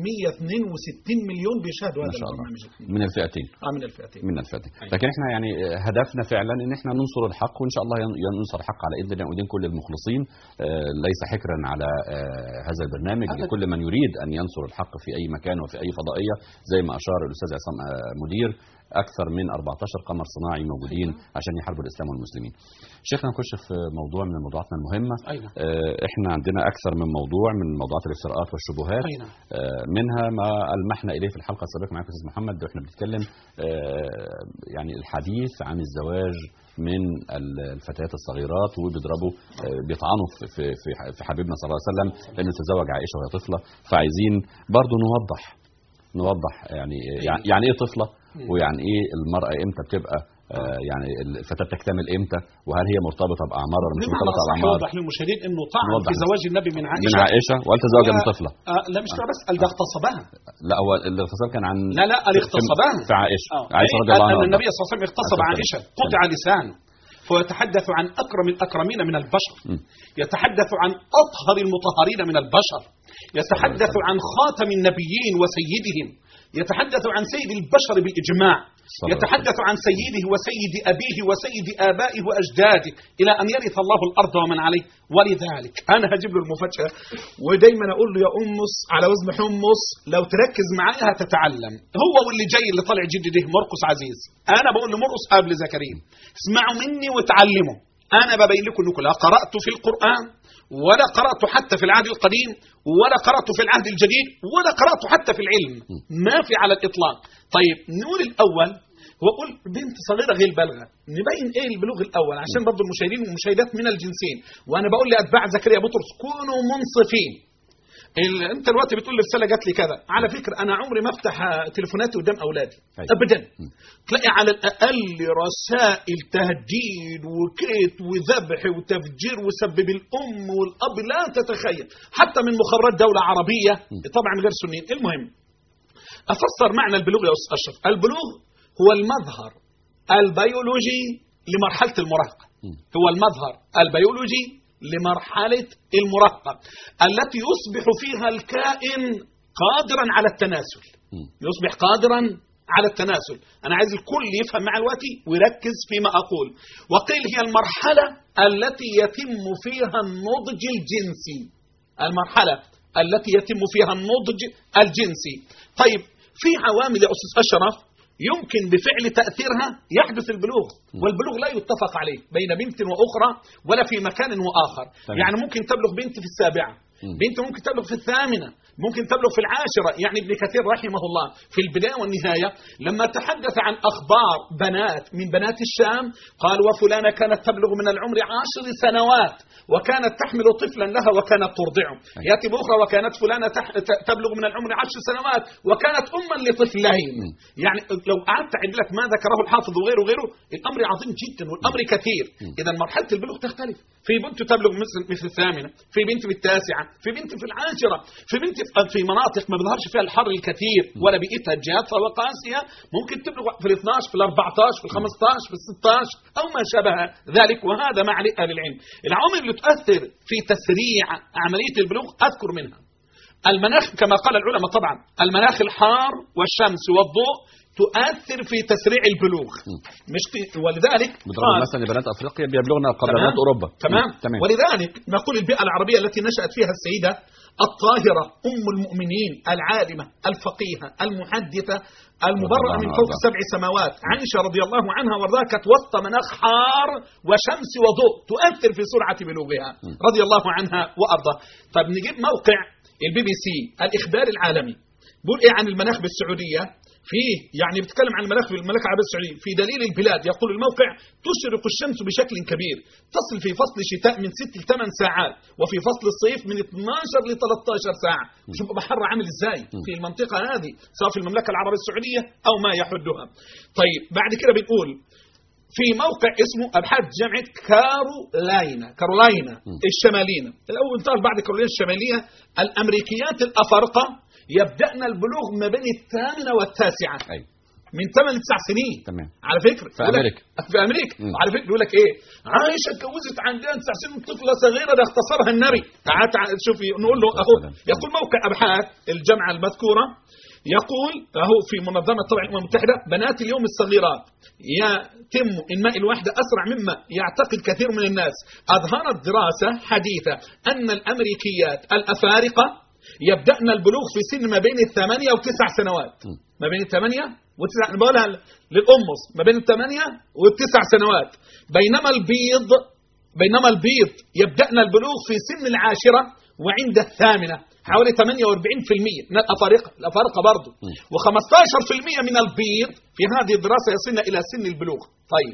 162 مليون بيشاهدوا ما هذا شاء الله البرنامج من الفئتين اه من الفئتين من الفئتين أيوة. لكن احنا يعني آه، هدفنا فعلا ان احنا ننصر الحق وان شاء الله ين- ينصر الحق على اذن الله وايدين كل المخلصين آه، ليس حكرا على آه، هذا البرنامج أبداً. لكل من يريد ان ينصر الحق في اي مكان وفي اي فضائيه زي ما اشار الاستاذ عصام آه، مدير اكثر من 14 قمر صناعي موجودين عشان يحاربوا الاسلام والمسلمين. شيخنا نخش في موضوع من موضوعاتنا المهمه اي نعم آه، احنا عندنا اكثر من موضوع من موضوعات الافتراءات والشبهات اي نعم آه، منها ما ألمحنا إليه في الحلقة السابقة معاك أستاذ محمد وإحنا بنتكلم آه، يعني الحديث عن الزواج من ال- الفتيات الصغيرات وبيضربوا آه، بيطعنوا في في- في في حبيبنا صلى الله عليه وسلم لأنه تزوج عائشة وهي طفلة فعايزين برضو نوضح نوضح يعني يعني- يعني إيه طفلة ويعني إيه المرأة إمتى بتبقى آه، يعني الفتاة تكتمل إمتى وهل هي مرتبطة بأعمار ولا مش بمعنى مرتبطة صح بأعمار يوضح للمشاهدين انه طعن نوضح. في زواج النبي من عائشه من عائشة وهل تزوج من و- طفلة آه لا مش كده بس قال ده اغتصبها لا هو الاغتصاب كان عن لا لا قال اغتصبها في عائشه آه. عائشه رضي أي الله أن عنها النبي صلى الله عليه وسلم اغتصب عليه عائشه السلام. قطع لسانه فيتحدث عن اكرم الاكرمين من البشر م. يتحدث عن اطهر المطهرين من البشر يتحدث عن خاتم النبيين وسيدهم يتحدث عن سيد البشر بالاجماع صلى الله عليه يتحدث عن سيده وسيد ابيه وسيد ابائه واجداده الى ان يرث الله الارض ومن عليه ولذلك انا هجيب له المفاجاه ودايما اقول له يا امس على وزن حمص لو تركز معايا هتتعلم هو واللي جاي اللي طالع جديد ده مرقس عزيز انا بقول لمرقس قبل زكريا اسمعوا مني وتعلموا انا ببين لكم انكم لا قرات في القران ولا قرات حتى في العهد القديم ولا قرات في العهد الجديد ولا قرات حتى في العلم ما في على الاطلاق طيب نقول الاول هو قول بنت صغيره غير بالغه نبين ايه البلوغ الاول عشان برضه المشاهدين والمشاهدات من الجنسين وانا بقول لاتباع زكريا بطرس كونوا منصفين ال- انت دلوقتي بتقول لي رساله جات لي كذا على فكره انا عمري ما افتح آه، تليفوناتي قدام اولادي أيوة. ابدا تلاقي على الاقل رسائل تهديد وكيت وذبح وتفجير وسبب الام والاب لا تتخيل حتى من مخابرات دوله عربيه طبعا غير سنيين المهم افسر معنى البلوغ يا استاذ اشرف البلوغ هو المظهر البيولوجي لمرحله المراهقه هو المظهر البيولوجي لمرحله المراهقه التي يصبح فيها الكائن قادرا على التناسل مم. يصبح قادرا على التناسل انا عايز الكل يفهم معي دلوقتي ويركز فيما اقول وقيل هي المرحله التي يتم فيها النضج الجنسي المرحله التي يتم فيها النضج الجنسي طيب في عوامل يا استاذ اشرف يمكن بفعل تاثيرها يحدث البلوغ والبلوغ لا يتفق عليه بين بنت واخرى ولا في مكان واخر تمام. يعني ممكن تبلغ بنت في السابعه مم. بنت ممكن تبلغ في الثامنة ممكن تبلغ في العاشرة يعني ابن كثير رحمه الله في البداية والنهاية لما تحدث عن أخبار بنات من بنات الشام قال وفلانة كانت تبلغ من العمر عشر سنوات وكانت تحمل طفلا لها وكانت ترضعه يأتي بأخرى وكانت فلانة تح- ت- تبلغ من العمر عشر سنوات وكانت أما لطفلين يعني لو قعدت أعد لك ما ذكره الحافظ وغيره وغيره الأمر عظيم جدا والأمر كثير إذا مرحلة البلوغ تختلف في بنت تبلغ مثل مثل الثامنة في بنت في التاسعة في بنت في العاشرة في بنت في- في مناطق ما بيظهرش فيها الحر الكثير ولا بيئتها جافة وقاسية ممكن تبلغ في ال 12 في ال 14 في ال 15 في ال 16 أو ما شابه ذلك وهذا مع أهل العلم العوامل اللي تؤثر في تسريع عملية البلوغ أذكر منها المناخ كما قال العلماء طبعا المناخ الحار والشمس والضوء تؤثر في تسريع البلوغ مش في ولذلك بضرب قال مثلا بنات افريقيا بيبلغن قبل تمام. بنات اوروبا تمام مم. تمام ولذلك نقول البيئة العربية التي نشأت فيها السيدة الطاهرة أم المؤمنين العالمة الفقيهة المحدثة المبرأة رضي من الله فوق عنها. سبع سماوات عائشة رضي الله عنها وارضاها كانت وسط مناخ حار وشمس وضوء تؤثر في سرعة بلوغها رضي الله عنها وأرضاها طب نجيب موقع البي بي سي الإخبار العالمي بيقول إيه عن المناخ بالسعودية فيه يعني بيتكلم عن المناخ في المملكة العربية السعودية في دليل البلاد يقول الموقع تشرق الشمس بشكل كبير تصل في فصل الشتاء من 6 ل 8 ساعات وفي فصل الصيف من 12 ل 13 ساعة شوف بحر عامل ازاي في المنطقة هذه سواء في المملكة العربية السعودية أو ما يحدها طيب بعد كده بنقول في موقع اسمه ابحاث جامعه كارولاينا كارولاينا الشماليه الاول طال بعد كارولاينا الشماليه الامريكيات الافارقه يبدأن البلوغ ما بين الثامنه والتاسعه أيوة. من 8 ل 9 سنين تمام على فكره في يقول لك- أمريكا. في امريكا مم. على فكره يقول لك ايه عائشه اتجوزت عندها 9 سنين طفله صغيره ده اختصرها النبي تعال تعال شوفي نقول له اهو سلام. يقول موقع ابحاث الجامعه المذكوره يقول اهو في منظمه طبعا الامم المتحده بنات اليوم الصغيرات يتم انماء الوحده اسرع مما يعتقد كثير من الناس اظهرت دراسه حديثه ان الامريكيات الافارقه يبدأن البلوغ في سن ما بين الثمانية وتسع سنوات ما بين الثمانية وتسع أنا بقولها للأمس ما بين الثمانية والتسع سنوات بينما البيض بينما البيض يبدأن البلوغ في سن العاشرة وعند الثامنة حوالي 48% من الأفارقة الأفارقة برضه و15% من البيض في هذه الدراسة يصلن إلى سن البلوغ طيب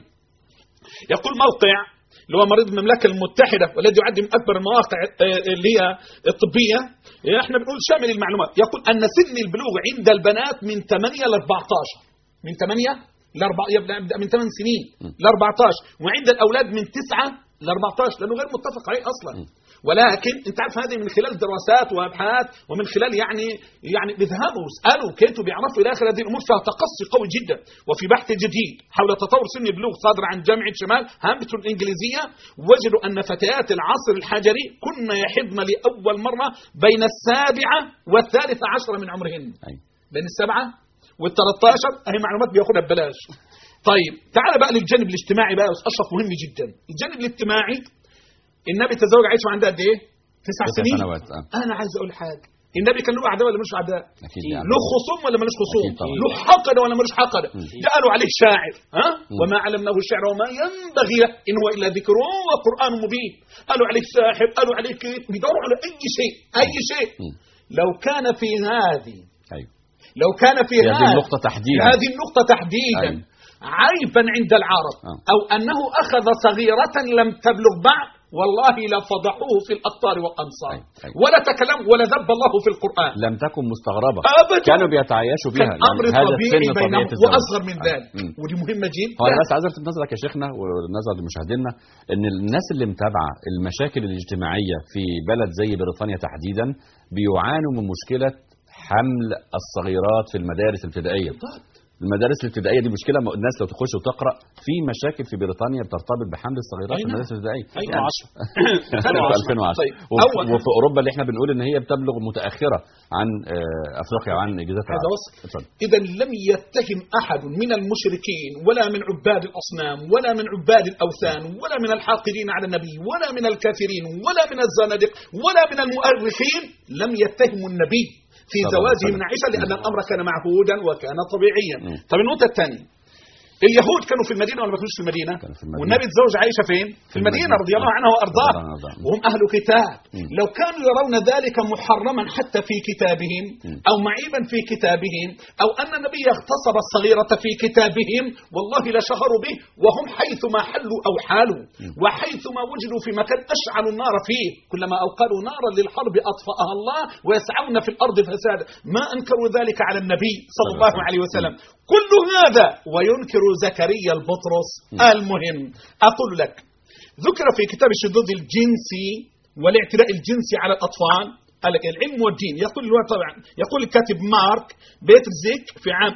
يقول موقع اللي هو مريض المملكة المتحدة والذي يعد من أكبر المواقع آه، اللي هي الطبية احنا بنقول شامل المعلومات يقول أن سن البلوغ عند البنات من 8 ل 14 من 8 ل 4 يبدأ يبدأ من 8 سنين ل 14 وعند الأولاد من 9 ل 14 لأنه غير متفق عليه أصلا ولكن انت عارف هذه من خلال دراسات وابحاث ومن خلال يعني يعني بيذهبوا واسالوا كيتوا بيعرفوا الى اخر هذه الامور فيها تقصي قوي جدا وفي بحث جديد حول تطور سن البلوغ صادر عن جامعه شمال هامبتون الانجليزيه وجدوا ان فتيات العصر الحجري كن يحضن لاول مره بين السابعه والثالثه عشره من عمرهن أيوة. بين السبعه وال13 اهي معلومات بياخدها ببلاش طيب تعال بقى للجانب الاجتماعي بقى يا أستاذ اشرف مهم جدا الجانب الاجتماعي النبي تزوج عائشه وعندها قد ايه؟ تسع تسع سنين سنوات، آه. انا عايز اقول حاجه النبي كان له اعداء ولا مش اعداء؟ أكيد يعني. له خصوم ولا ملوش خصوم؟ أكيد طبعا. له حقد ولا ملوش حقد؟ ده قالوا عليه شاعر ها؟ وما علمناه الشعر وما ينبغي له ان هو الا ذكر وقران مبين قالوا عليه ساحر قالوا عليه كيف بيدوروا على اي شيء اي شيء لو كان في هذه أيوة. لو كان في في هذه هذا- النقطة تحديداً. في هذه النقطة تحديدا أيوة. عيبا عند العرب آه. أو أنه أخذ صغيرة لم تبلغ بعد والله لفضحوه في الأقطار والأمصار أيوة. أيوة. ولا تكلم ولا ذب الله في القرآن لم تكن مستغربة أبداً. كانوا بيتعايشوا بها كان أمر هذا طبيعي السن بينهم طبيعة الزواج. وأصغر من آه. ذلك مم. ودي مهمة جدا هو انا بس عايز الفت نظرك يا شيخنا ونظر لمشاهدينا ان الناس اللي متابعه المشاكل الاجتماعيه في بلد زي بريطانيا تحديدا بيعانوا من مشكله حمل الصغيرات في المدارس الابتدائيه المدارس الابتدائيه دي مشكله م- الناس لو تخش وتقرا في مشاكل في بريطانيا بترتبط بحمل الصغيرات أي في نعم. المدارس الابتدائيه أي يعني 2010. في 2010 طيب، وفي, أول- وفي اوروبا اللي احنا بنقول ان هي بتبلغ متاخره عن آه، افريقيا وعن جزيره هذا العرب. وصف اتفضل. إذا لم يتهم أحد من المشركين ولا من عباد الأصنام ولا من عباد الأوثان ولا من الحاقدين على النبي ولا من الكافرين ولا من الزنادق ولا من المؤرخين لم يتهموا النبي في طبعاً، زواجه طبعاً. من عائشة لأن الأمر كان معهودا وكان طبيعيا مم. طب النقطة الثانية اليهود كانوا في المدينة ولا ما كانوش في المدينة؟ كانوا في المدينة. والنبي تزوج عائشة فين؟ في المدينة المدينة. رضي الله عنها وأرضاها رضي الله عنها. وهم أهل كتاب مم. لو كانوا يرون ذلك محرما حتى في كتابهم مم. أو معيبا في كتابهم أو أن النبي اغتصب الصغيرة في كتابهم والله لشهروا به وهم حيثما حلوا أو حالوا وحيثما وجدوا في مكان أشعلوا النار فيه كلما أوقدوا نارا للحرب أطفأها الله ويسعون في الأرض فسادا ما أنكروا ذلك على النبي صلى الله عليه وسلم كل هذا وينكر زكريا البطرس المهم أقول لك ذكر في كتاب الشذوذ الجنسي والاعتداء الجنسي على الأطفال قال لك العلم والدين يقول هو طبعا يقول الكاتب مارك بيترزيك في عام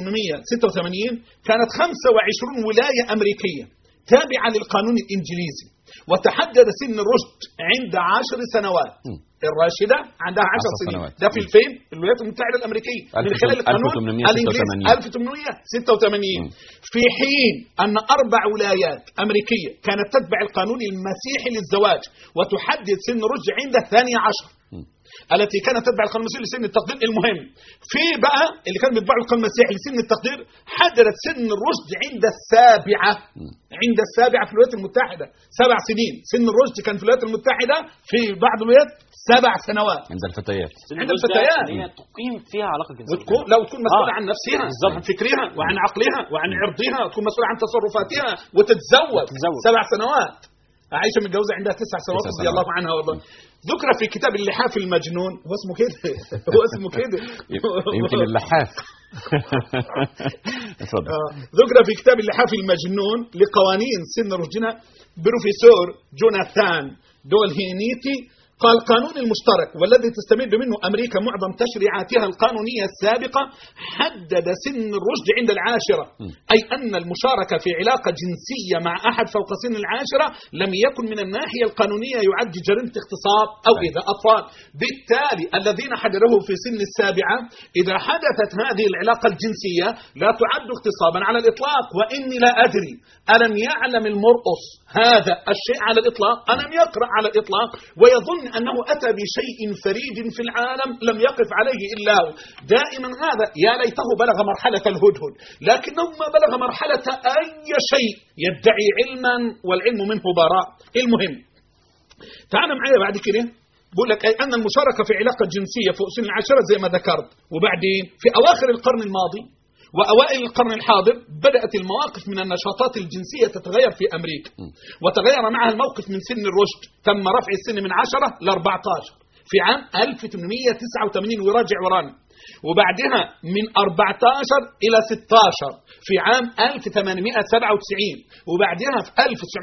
1886 كانت 25 ولاية أمريكية تابعة للقانون الإنجليزي وتحدد سن الرشد عند عشر سنوات الراشدة عندها عشر عشر سنين سنوات. ده في الفين الولايات المتحده الامريكيه من 1886. خلال القانون الانجليزي 1886 في حين ان اربع ولايات امريكيه كانت تتبع القانون المسيحي للزواج وتحدد سن الرشد عند الثانيه عشر التي كانت تتبع القانون المسيحي لسن التقدير المهم في بقى اللي كانوا بيتبعوا القانون المسيحي لسن التقدير حددت سن الرشد عند السابعه عند السابعه في الولايات المتحده سبع سنين سن الرشد كان في الولايات المتحده في بعض الولايات سبع سنوات عند الفتيات عند الفتيات. اللي هي تقيم فيها علاقه جنسيه وتكون لو تكون مسؤولة آه. عن نفسها بالظبط. عن فكرها وعن عقلها وعن عرضها وتكون مسؤولة عن تصرفاتها وتتزوج تتزوج. سبع سنوات عائشة متجوزة عندها تسع سنوات تسع رضي الله سنوات. عنها والله ذكر في كتاب اللحاف المجنون هو اسمه كده هو اسمه كده يمكن اللحاف اتفضل آه. ذكر في كتاب اللحاف المجنون لقوانين سن رشدنا بروفيسور جوناثان دولهينيتي قال القانون المشترك والذي تستمد منه أمريكا معظم تشريعاتها القانونية السابقة حدد سن الرشد عند العاشرة أي أن المشاركة في علاقة جنسية مع أحد فوق سن العاشرة لم يكن من الناحية القانونية يعد جريمة اغتصاب أو إذا أطفال بالتالي الذين حدروه في سن السابعة إذا حدثت هذه العلاقة الجنسية لا تعد اغتصابا على الإطلاق وإني لا أدري ألم يعلم المرقص هذا الشيء على الإطلاق ألم يقرأ على الإطلاق ويظن أنه أتى بشيء فريد في العالم لم يقف عليه إلا هو دائما هذا يا ليته بلغ مرحلة الهدهد لكنه ما بلغ مرحلة أي شيء يدعي علما والعلم منه براء المهم تعال معايا بعد كده بقول لك أي أن المشاركة في علاقة جنسية فوق سن العشرة زي ما ذكرت وبعدين في أواخر القرن الماضي وأوائل القرن الحاضر بدأت المواقف من النشاطات الجنسية تتغير في أمريكا وتغير معها الموقف من سن الرشد تم رفع السن من 10 ل 14 في عام 1889 وراجع ورانا وبعدها من 14 إلى 16 في عام 1897 وبعدها في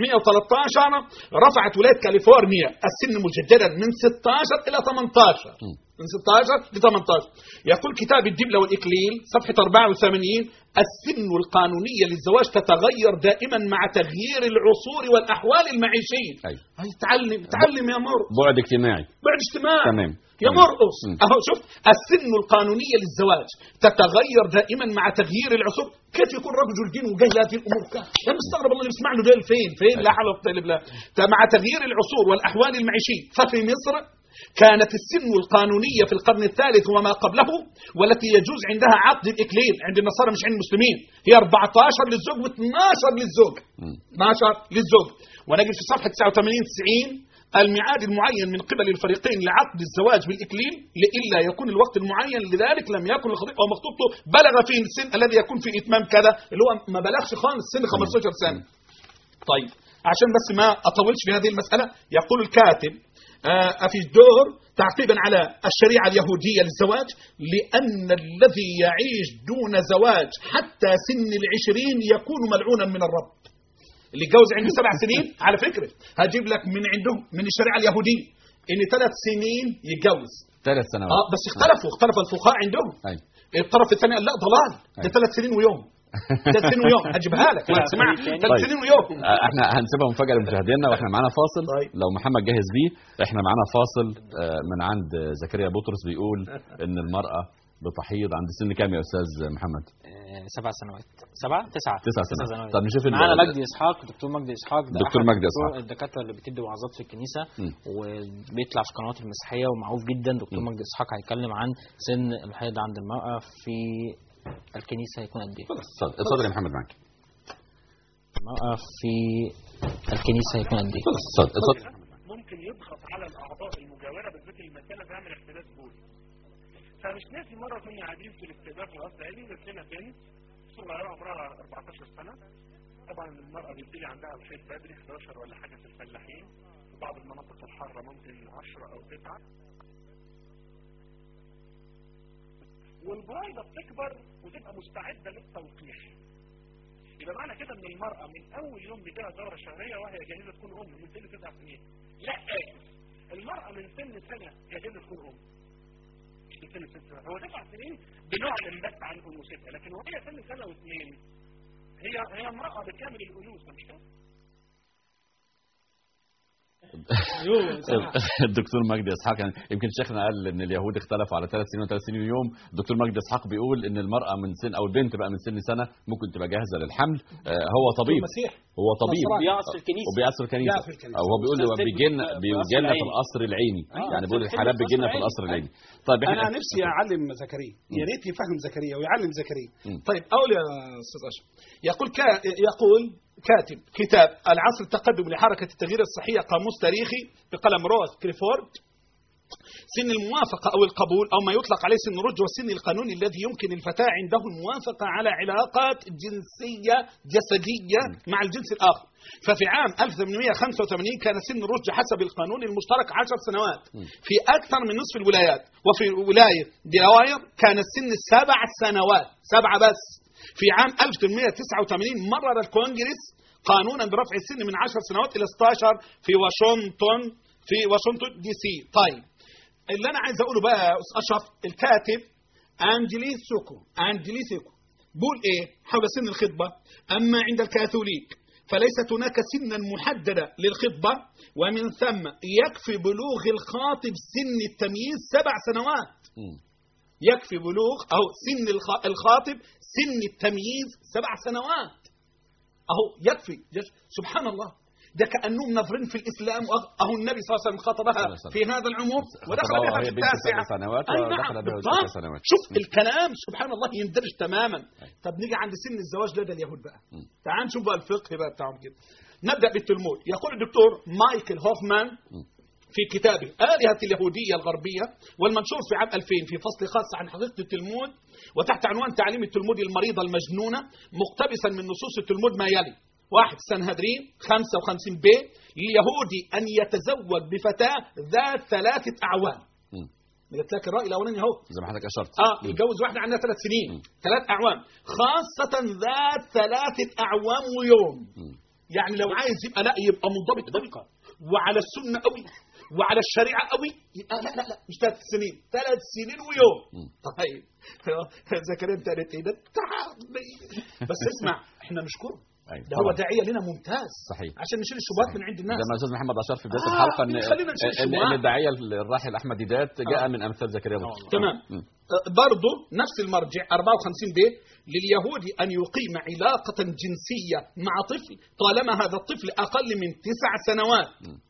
1913 رفعت ولاية كاليفورنيا السن مجددا من 16 إلى 18 من 16 ل 18 يقول كتاب الدبلة والإكليل صفحة 84 السن القانونية للزواج تتغير دائما مع تغيير العصور والأحوال المعيشية أيوة. هاي تعلم تعلم يا مر بعد اجتماعي بعد اجتماع تمام. يا تمام. مرقص مم. اهو شوف السن القانونيه للزواج تتغير دائما مع تغيير العصور كيف يكون رجل دين وجاي هذه الامور كده انا مستغرب والله اللي بيسمع له ده فين فين لا حول ولا قوه الا بالله طب مع تغيير العصور والاحوال المعيشيه ففي مصر كانت السن القانونية في القرن الثالث وما قبله والتي يجوز عندها عقد الإكليل عند النصارى مش عند المسلمين هي 14 للزوج و12 للزوج 12 للزوج ونجد في صفحة 89 90 الميعاد المعين من قبل الفريقين لعقد الزواج بالإكليل لإلا يكون الوقت المعين لذلك لم يكن الخطيب أو مخطوبته بلغ فيه السن الذي يكون في إتمام كذا اللي هو ما بلغش خالص سن 15 سنة طيب عشان بس ما أطولش في هذه المسألة يقول الكاتب آه، في الدور تعقيبا على الشريعة اليهودية للزواج لأن الذي يعيش دون زواج حتى سن العشرين يكون ملعونا من الرب اللي يتجوز عنده سبع سنين على فكرة هجيب لك من عندهم من الشريعة اليهودية إن ثلاث سنين يتجوز ثلاث سنوات اه بس اختلفوا اختلف الفقهاء عندهم أيوة. الطرف الثاني قال لا ضلال ده أيوة. ثلاث سنين ويوم ثلاث سنين ويوم هجيبها لك اسمع ثلاث طيب. سنين ويوم آه، احنا هنسيبها مفاجاه لمشاهدينا واحنا معانا فاصل طيب. لو محمد جاهز بيه احنا معانا فاصل آه، من عند زكريا بطرس بيقول ان المراه بتحيض عند سن كام يا استاذ محمد؟ آه، سبع سنوات سبعة تسعة تسع سنوات. طب نشوف ال- معانا مجدي اسحاق دكتور مجدي اسحاق ده دكتور أحد مجدي الدكتور- إسحاق. الدكاتره اللي بتدي وعظات في الكنيسه مم. وبيطلع في قنوات المسيحيه ومعروف جدا دكتور مم. مجدي اسحاق هيتكلم عن سن الحيض عند المراه في الكنيسه هيكون قد ايه اتفضل اتفضل يا محمد معاك المراه في الكنيسه هيكون قد ايه اتفضل اتفضل ممكن يضغط على الاعضاء المجاوره بالذات المثانه بيعمل احتباس بول فمش ناسي مره كنا قاعدين في الاستقبال في القصر عيني جت لنا بنت صغيره عمرها 14 سنه طبعا المراه بيبتدي عندها الحيض بدري 11 ولا حاجه في الفلاحين في بعض المناطق الحاره ممكن 10 او 9 والبويضه بتكبر وتبقى مستعده للتلقيح يبقى معنى كده ان المرأة من اول يوم بتاع دورة شهرية وهي جاهزة تكون ام من سن تسع سنين لا اسف المرأة من سن سنة جاهزة تكون ام مش من سن ست سنة هو تسع سنين بنعلن بس عن انوثتها لكن وهي سن سنة واثنين هي هي امرأة بكامل الانوثة مش كده الدكتور مجدي اسحاق يعني يمكن شيخنا قال ان اليهود اختلفوا على ثلاث سنين وثلاث سنين ويوم الدكتور مجدي اسحاق بيقول ان المراه من سن او البنت بقى من سن سنه ممكن تبقى جاهزه للحمل آه، هو طبيب المسيح هو طبيب نصراني. بيعصر الكنيسه وبيعصر الكنيسه بيعصر الكنيسة. او هو بيقول أستاذ هو بيجي لنا طب بيجي بالقصر لنا في العيني. القصر العيني آه، يعني بيقول في الحالات بيجي لنا في القصر القصر العيني طيب انا احنا نفسي اعلم زكريا يا ريت يفهم زكريا ويعلم زكريا طيب اقول يا استاذ اشرف يقول كا يقول كاتب كتاب العصر التقدم لحركه التغيير الصحيه قاموس تاريخي بقلم روث كريفورد سن الموافقة أو القبول أو ما يطلق عليه سن الرشد والسن القانوني الذي يمكن الفتاة عنده الموافقة على علاقات جنسية جسدية مع الجنس الآخر ففي عام 1885 كان سن الرشد حسب القانون المشترك 10 سنوات في أكثر من نصف الولايات وفي ولاية دلاواير كان السن سبع سنوات سبعة بس في عام 1889 مرر الكونغرس قانونا برفع السن من 10 سنوات إلى 16 في واشنطن في واشنطن دي سي طيب اللي انا عايز اقوله بقى يا استاذ اشرف الكاتب انجلي سوكو انجلي سوكو بيقول ايه حول سن الخطبه اما عند الكاثوليك فليست هناك سنا محدده للخطبه ومن ثم يكفي بلوغ الخاطب سن التمييز سبع سنوات مم. يكفي بلوغ او سن الخ- الخاطب سن التمييز سبع سنوات اهو يكفي يش- سبحان الله ده كانهم نظرين في الاسلام وأه- اهو النبي صلى الله عليه وسلم خطبها صلى الله عليه وسلم. في هذا العمر ودخل خطبها بها وهي في بنت سبع التاسعه سنوات أي ودخل نعم بها في بالضبط. تسع سنوات. شوف مم. الكلام سبحان الله يندرج تماما طب نيجي عند سن الزواج لدى اليهود بقى مم. تعال نشوف بقى الفقه بقى بتاعهم كده نبدا بالتلمود يقول الدكتور مايكل هوفمان في كتابه آلهة اليهودية الغربية والمنشور في عام 2000 في فصل خاص عن حقيقة التلمود وتحت عنوان تعليم التلمود المريضة المجنونة مقتبسا من نصوص التلمود ما يلي واحد سنهدرين 55 ب لليهودي أن يتزوج بفتاة ذات ثلاثة أعوام مم. قلت لك الرأي الأولاني أهو زي ما حضرتك اشرت اه يتجوز واحدة عندها ثلاث سنين ثلاث أعوام خاصة ذات ثلاثة أعوام ويوم مم. يعني لو عايز يبقى لا يبقى منضبط قوي وعلى السنة قوي وعلى الشريعة قوي يبقى لا لا لا مش ثلاث سنين ثلاث سنين ويوم مم. طيب زكريا انت قالت ايه ده تعبني. بس اسمع احنا نشكره أيوة. ده هو طبعاً. داعية لنا ممتاز صحيح. عشان نشيل الشبهات من عند الناس زي ما الاستاذ محمد اشار في بدايه آه، الحلقه ان خلينا نشيل ان, الشبهات. إن الداعيه الراحل احمد ديدات جاء من امثال زكريا ابو طالب. تمام مم. برضه نفس المرجع 54 ب لليهود أن يقيم علاقة جنسية مع طفل طالما هذا الطفل أقل من تسع سنوات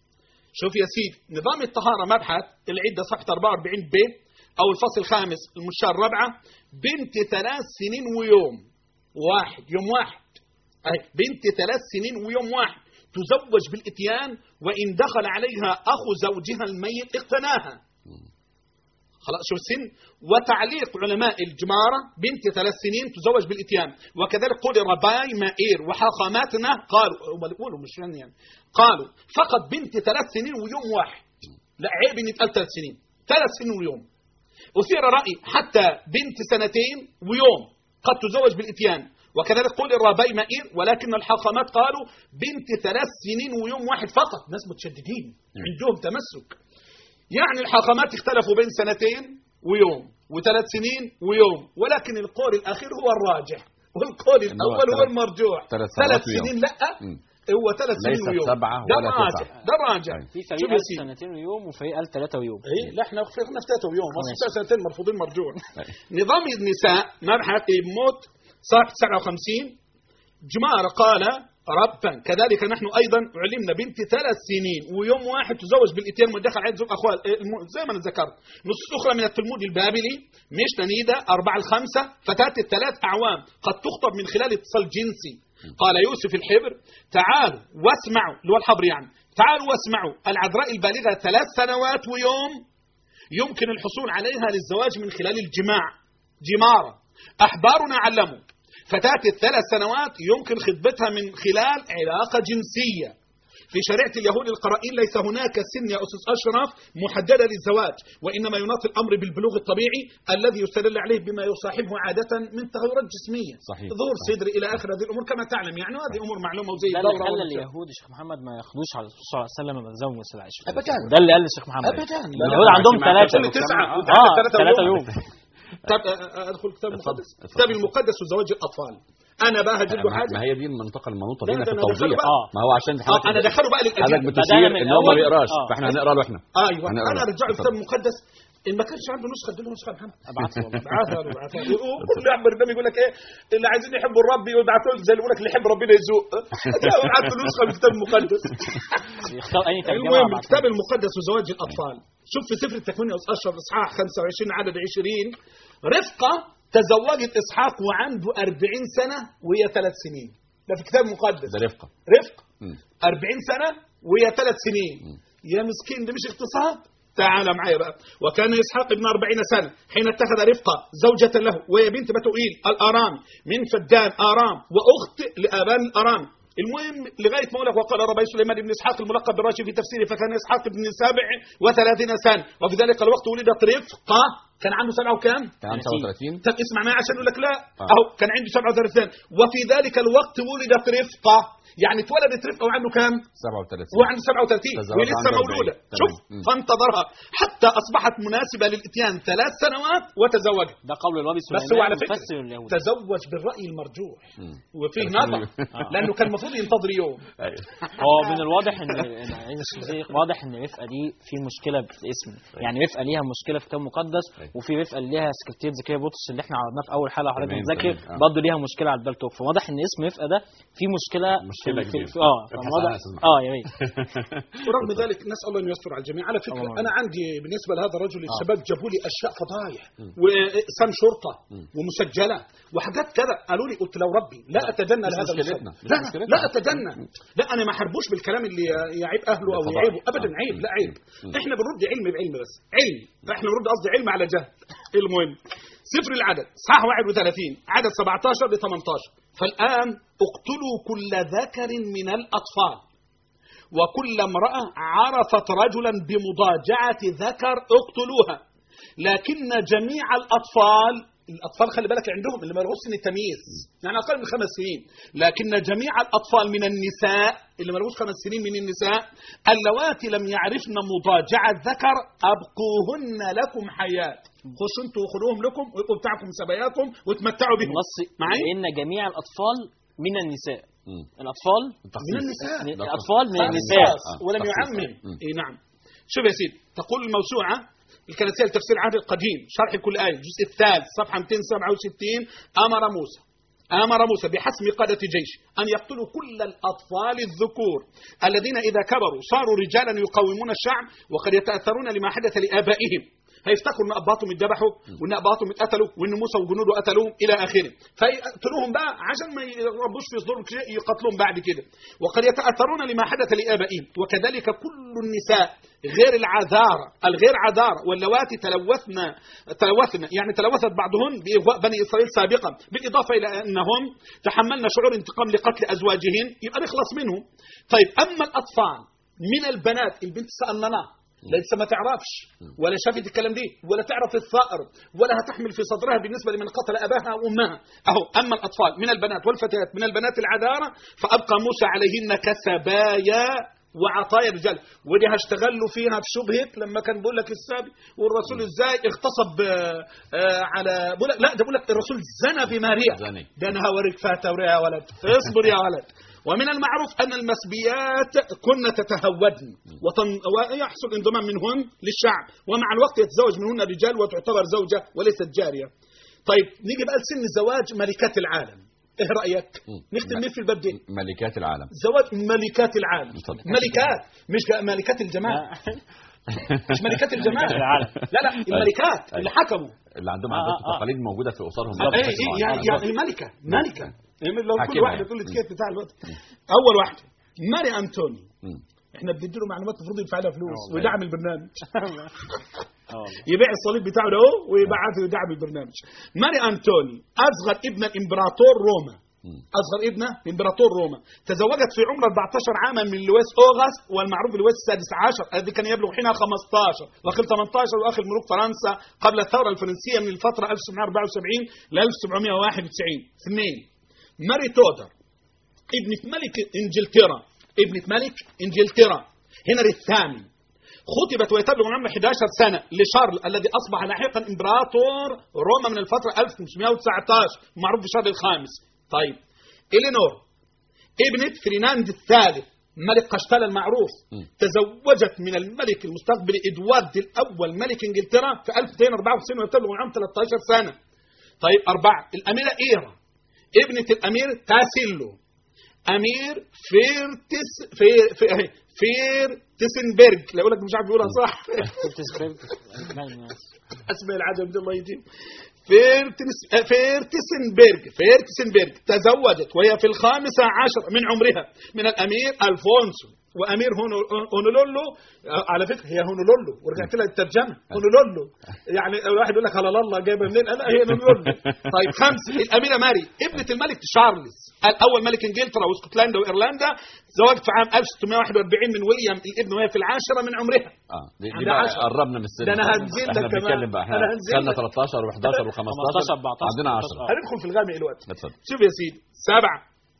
شوف يا سيدي نظام الطهارة مبحث العدة صفحة 44 ب أو الفصل الخامس المشار الرابعة بنت ثلاث سنين ويوم واحد يوم واحد أي بنت ثلاث سنين ويوم واحد تزوج بالإتيان وإن دخل عليها أخو زوجها الميت اقتناها خلاص شو السن وتعليق علماء الجمارة بنت ثلاث سنين تزوج بالإتيان وكذلك قول رباي مائير وحاخاماتنا قالوا هم اللي يقولوا مش يعني قالوا فقط بنت ثلاث سنين ويوم واحد لا عيب ان يتقال ثلاث سنين ثلاث سنين ويوم أثير رأي حتى بنت سنتين ويوم قد تزوج بالإتيان وكذلك قول الرباي مائير ولكن الحاخامات قالوا بنت ثلاث سنين ويوم واحد فقط ناس متشددين عندهم تمسك يعني الحاخامات اختلفوا بين سنتين ويوم وثلاث سنين ويوم ولكن القول الأخير هو الراجح والقول إن هو الأول هو ثلاث- المرجوح ثلاث سنوات ثلاث ويوم. سنين لا مم. هو ثلاث سنين ليست ويوم سبعة ده ولا الراجح تسعة. ده الراجح أيوة. في شوف فريق يا قال سيدي. سنتين ويوم وفريق قال ثلاثة ويوم ايه لا احنا فرقنا في ثلاثة ويوم ماشي. اصل سنتين مرفوضين مرجوع نظام النساء مبحث موت صفحة 57 جمارة قال ربا كذلك نحن ايضا علمنا بنت ثلاث سنين ويوم واحد تزوج بالاتيان من دخل عيد زوج اخوال إيه الم- زي ما انا ذكرت نصوص اخرى من التلمود البابلي مش تنيدة أربعة الخمسة فتاة الثلاث أعوام قد تخطب من خلال اتصال جنسي قال يوسف الحبر تعالوا واسمعوا اللي هو الحبر يعني تعالوا واسمعوا العذراء البالغة ثلاث سنوات ويوم يمكن الحصول عليها للزواج من خلال الجماع جمارة أحبارنا علموا فتاة الثلاث سنوات يمكن خطبتها من خلال علاقة جنسية في شريعة اليهود القرائين ليس هناك سن يا أستاذ أشرف محددة للزواج وإنما يناط الأمر بالبلوغ الطبيعي الذي يستدل عليه بما يصاحبه عادة من تغيرات جسمية صحيح. ظهور صحيح. صدر إلى آخر هذه الأمور كما تعلم يعني هذه أمور معلومة وزي ده اللي الدورة خلى والنشاط. اليهود يا شيخ محمد ما ياخدوش على الرسول صلى الله عليه وسلم لما تزوج النساء العائشة أبداً. ده اللي قال الشيخ محمد أبداً. اليهود عندهم مع ثلاثة كل تسعة آه. وثلاثة اه ثلاثة يوم طب أ- أ- ادخل الكتاب اتفضل، المقدس اتفضل. الكتاب المقدس وزواج الاطفال انا بقى هجيب له ما حاجه ما هي دي المنطقه المنوطه لا، بينا ده في أنا التوضيح دخله بقى. آه. ما هو عشان اه انا دخله بقى حضرتك للاجابه بتشير من ان هو ما الأول. بيقراش آه. فاحنا هنقرا له احنا ايوه هنقرا انا له. ارجع له الكتاب المقدس ان ما كانش عنده نسخه اديله نسخه يا محمد ابعتها والله ابعتها له ابعتها له وكل يوم برنامج يقول لك ايه اللي عايزين يحبوا الرب يبعتوا له زي اللي يقول لك اللي يحب ربنا يزوق ابعت له نسخه من الكتاب المقدس يختار اي ترجمه المهم وابعتها الكتاب المقدس وزواج الاطفال شوف في سفر التكوين يا أستاذ اشرف اصحاح 25 عدد 20 رفقه تزوجت اسحاق وعنده 40 سنه وهي ثلاث سنين ده في الكتاب المقدس ده رفقه رفق مم. 40 سنة وهي ثلاث سنين يا مسكين ده مش اقتصاد تعال معايا بقى وكان إسحاق ابن أربعين سنة حين اتخذ رفقة زوجة له وهي بنت بتوئيل الآرام من فدان آرام وأخت لآبان الآرام المهم لغايه ما اقول لك وقال ربي سليمان بن اسحاق الملقب بالراشد في تفسيره فكان اسحاق ابن سبع وثلاثين سنه وفي ذلك الوقت ولدت رفقه كان عنده سبعه وكام؟ كان 37 طب اسمع معي عشان يقول لك لا آه. اهو كان عنده 37 وفي ذلك الوقت ولدت رفقه يعني اتولدت رفقه وعنده كام؟ 37 هو عنده 37 تزوج وهي لسه عنده مولوده 40. شوف تمام. مم. فانتظرها حتى اصبحت مناسبه للاتيان ثلاث سنوات وتزوجها ده قول الوابي بس سليمان هو على فكره مفسر اليهود تزوج بالراي المرجوح مم. وفيه تلاتين نظر يوم. لانه كان المفروض ينتظر يوم أيوة. هو من الواضح ان إن عين الشيخ واضح ان رفقه دي في مشكله في الاسم يعني رفقه ليها مشكله في الكتاب المقدس أيوة. وفي رفقه اللي ليها سكرتير زكريا بطرس اللي احنا عرضناه في اول حلقه حضرتك تمام، متذكر تمام. آه. برضه ليها مشكله على البال توك فواضح ان اسم رفقه ده في مشكله مشكلة في, في, كبيرة. في اه ابحث فواضح- عنها يا أستاذ محمد. اه يا ريت ورغم ذلك نسال الله ان يستر على الجميع على فكره اللهم انا عندي بالنسبه لهذا الرجل آه. الشباب جابوا لي اشياء فضايح واسم شرطه ومسجله وحاجات كذا قالوا لي قلت لو ربي لا اتجنى مش لهذا مشكلتنا. المسجل. مش لا مشكلتنا. لا اتجنى لا انا ما حربوش بالكلام اللي يعيب اهله او بالفضائح. يعيبه ابدا آه. عيب لا عيب احنا بنرد علم بعلم بس علم احنا بنرد قصدي علم على جهل المهم سفر العدد صح 31 عدد 17 ل 18 فالان اقتلوا كل ذكر من الاطفال وكل امرأة عرفت رجلا بمضاجعة ذكر اقتلوها لكن جميع الأطفال الأطفال خلي بالك عندهم اللي ما لهوش سن التمييز يعني أقل من خمس سنين لكن جميع الأطفال من النساء اللي ما لهوش خمس سنين من النساء اللواتي لم يعرفن مضاجعة ذكر أبقوهن لكم حياة خشوا انتوا وخذوهم لكم ويبقوا بتاعكم سباياكم وتمتعوا بهم نص معي لان جميع الاطفال من النساء مم. الاطفال من النساء من الاطفال من النساء خاص ولم تخصيص. يعمم مم. اي نعم شوف يا سيدي تقول الموسوعة الكنسية لتفسير العهد القديم شرح كل آية الجزء الثالث صفحة 267 أمر موسى أمر موسى بحسم قادة جيش أن يقتلوا كل الأطفال الذكور الذين إذا كبروا صاروا رجالا يقاومون الشعب وقد يتأثرون لما حدث لآبائهم هيفتكروا ان اباطهم اتذبحوا وان اباطهم اتقتلوا وان موسى وجنوده قتلوهم الى اخره فيقتلوهم بقى عشان ما يربوش في صدورهم شيء يقتلوهم بعد كده وقد يتاثرون لما حدث لابائهم وكذلك كل النساء غير العذارى الغير عذارى واللواتي تلوثن تلوثن يعني تلوثت بعضهن باغواء بني اسرائيل سابقا بالاضافه الى انهم تحملن شعور انتقام لقتل ازواجهن يبقى نخلص منهم طيب اما الاطفال من البنات البنت سألنا لسه ما تعرفش ولا شافت الكلام دي ولا تعرف الثأر ولا هتحمل في صدرها بالنسبة لمن قتل أباها أو أمها أهو أما الأطفال من البنات والفتيات من البنات العذارى فأبقى موسى عليهن كسبايا وعطايا الرجال ودي هشتغلوا فيها في شبهة لما كان بيقول لك السابي والرسول ازاي اغتصب آه، آه، على بقول لك لا ده بيقول لك الرسول زنى بماريا زني. ده انا هوريك فيها توريه يا ولد اصبر يا ولد ومن المعروف أن المسبيات كن تتهودن وتن... ويحصل انضمام منهن للشعب ومع الوقت يتزوج منهن رجال وتعتبر زوجة وليست جارية طيب نيجي بقى لسن الزواج ملكات العالم ايه رأيك نختم مين في الباب دي ملكات العالم زواج ملكات العالم اتفضل. ملكات مش ملكات الجمال مش ملكات الجمال العالم. لا لا الملكات اللي أيوة. حكموا اللي عندهم آه، عادات آه، آه. وتقاليد موجوده في اسرهم آه، ايه ايه يعني يعني ملكة ملكة يعني لو كل حاكمة واحدة يعني. تقول التيكيت بتاع الوقت اول واحده ماري انتوني مم. احنا بندي له معلومات المفروض يدفع لها فلوس والله. ويدعم البرنامج اه والله. يبيع الصليب بتاعه ده اهو ويبعته يدعم البرنامج ماري انتوني اصغر ابن الامبراطور روما مم. اصغر ابنه امبراطور روما تزوجت في عمر 14 عاما من لويس اوغست والمعروف بلويس السادس عشر الذي كان يبلغ حينها 15 واخر 18 واخر ملوك فرنسا قبل الثوره الفرنسيه من الفتره 1774 ل 1791 اثنين ماري تودر ابنة ملك انجلترا ابنة ملك انجلترا هنري الثاني خطبت وهي تبلغ من عمر 11 سنة لشارل الذي أصبح لاحقا إمبراطور روما من الفترة 1519 معروف بشارل الخامس طيب إلينور ابنة فريناند الثالث ملك قشتالة المعروف مم. تزوجت من الملك المستقبل إدوارد الأول ملك إنجلترا في 1294 ويبتلغ من عمر 13 سنة طيب أربعة الأميرة إيرا ابنة الأمير تاسيلو أمير فيرتس فير فير فيرتسنبرج لا أقول لك مش عارف يقولها صح اسماء العجم دي الله يجيب فيرتس فيرتسنبرج فيرتسنبرج تزوجت وهي في الخامسة عشر من عمرها من الأمير ألفونسو وأمير هونو- هونولولو آه، على فكرة هي هونولولو ورجعت لها الترجمة هونولولو يعني الواحد يقول لك على الله جايبها منين لا هي هونولولو طيب خمسة الأميرة ماري ابنة الملك تشارلز الأول ملك إنجلترا واسكتلندا وإيرلندا زوجت في عام 1641 من ويليام الابن وهي في العاشرة من عمرها اه دي, دي عندها بقى عشرة. قربنا من السن ده أنا هنزل لك احنا كمان. بنتكلم بقى احنا أنا هنزل كنا لك. 13 و11 و15 15 14 عندنا 10 هندخل في الغامق دلوقتي اتفضل شوف يا سيدي سبعة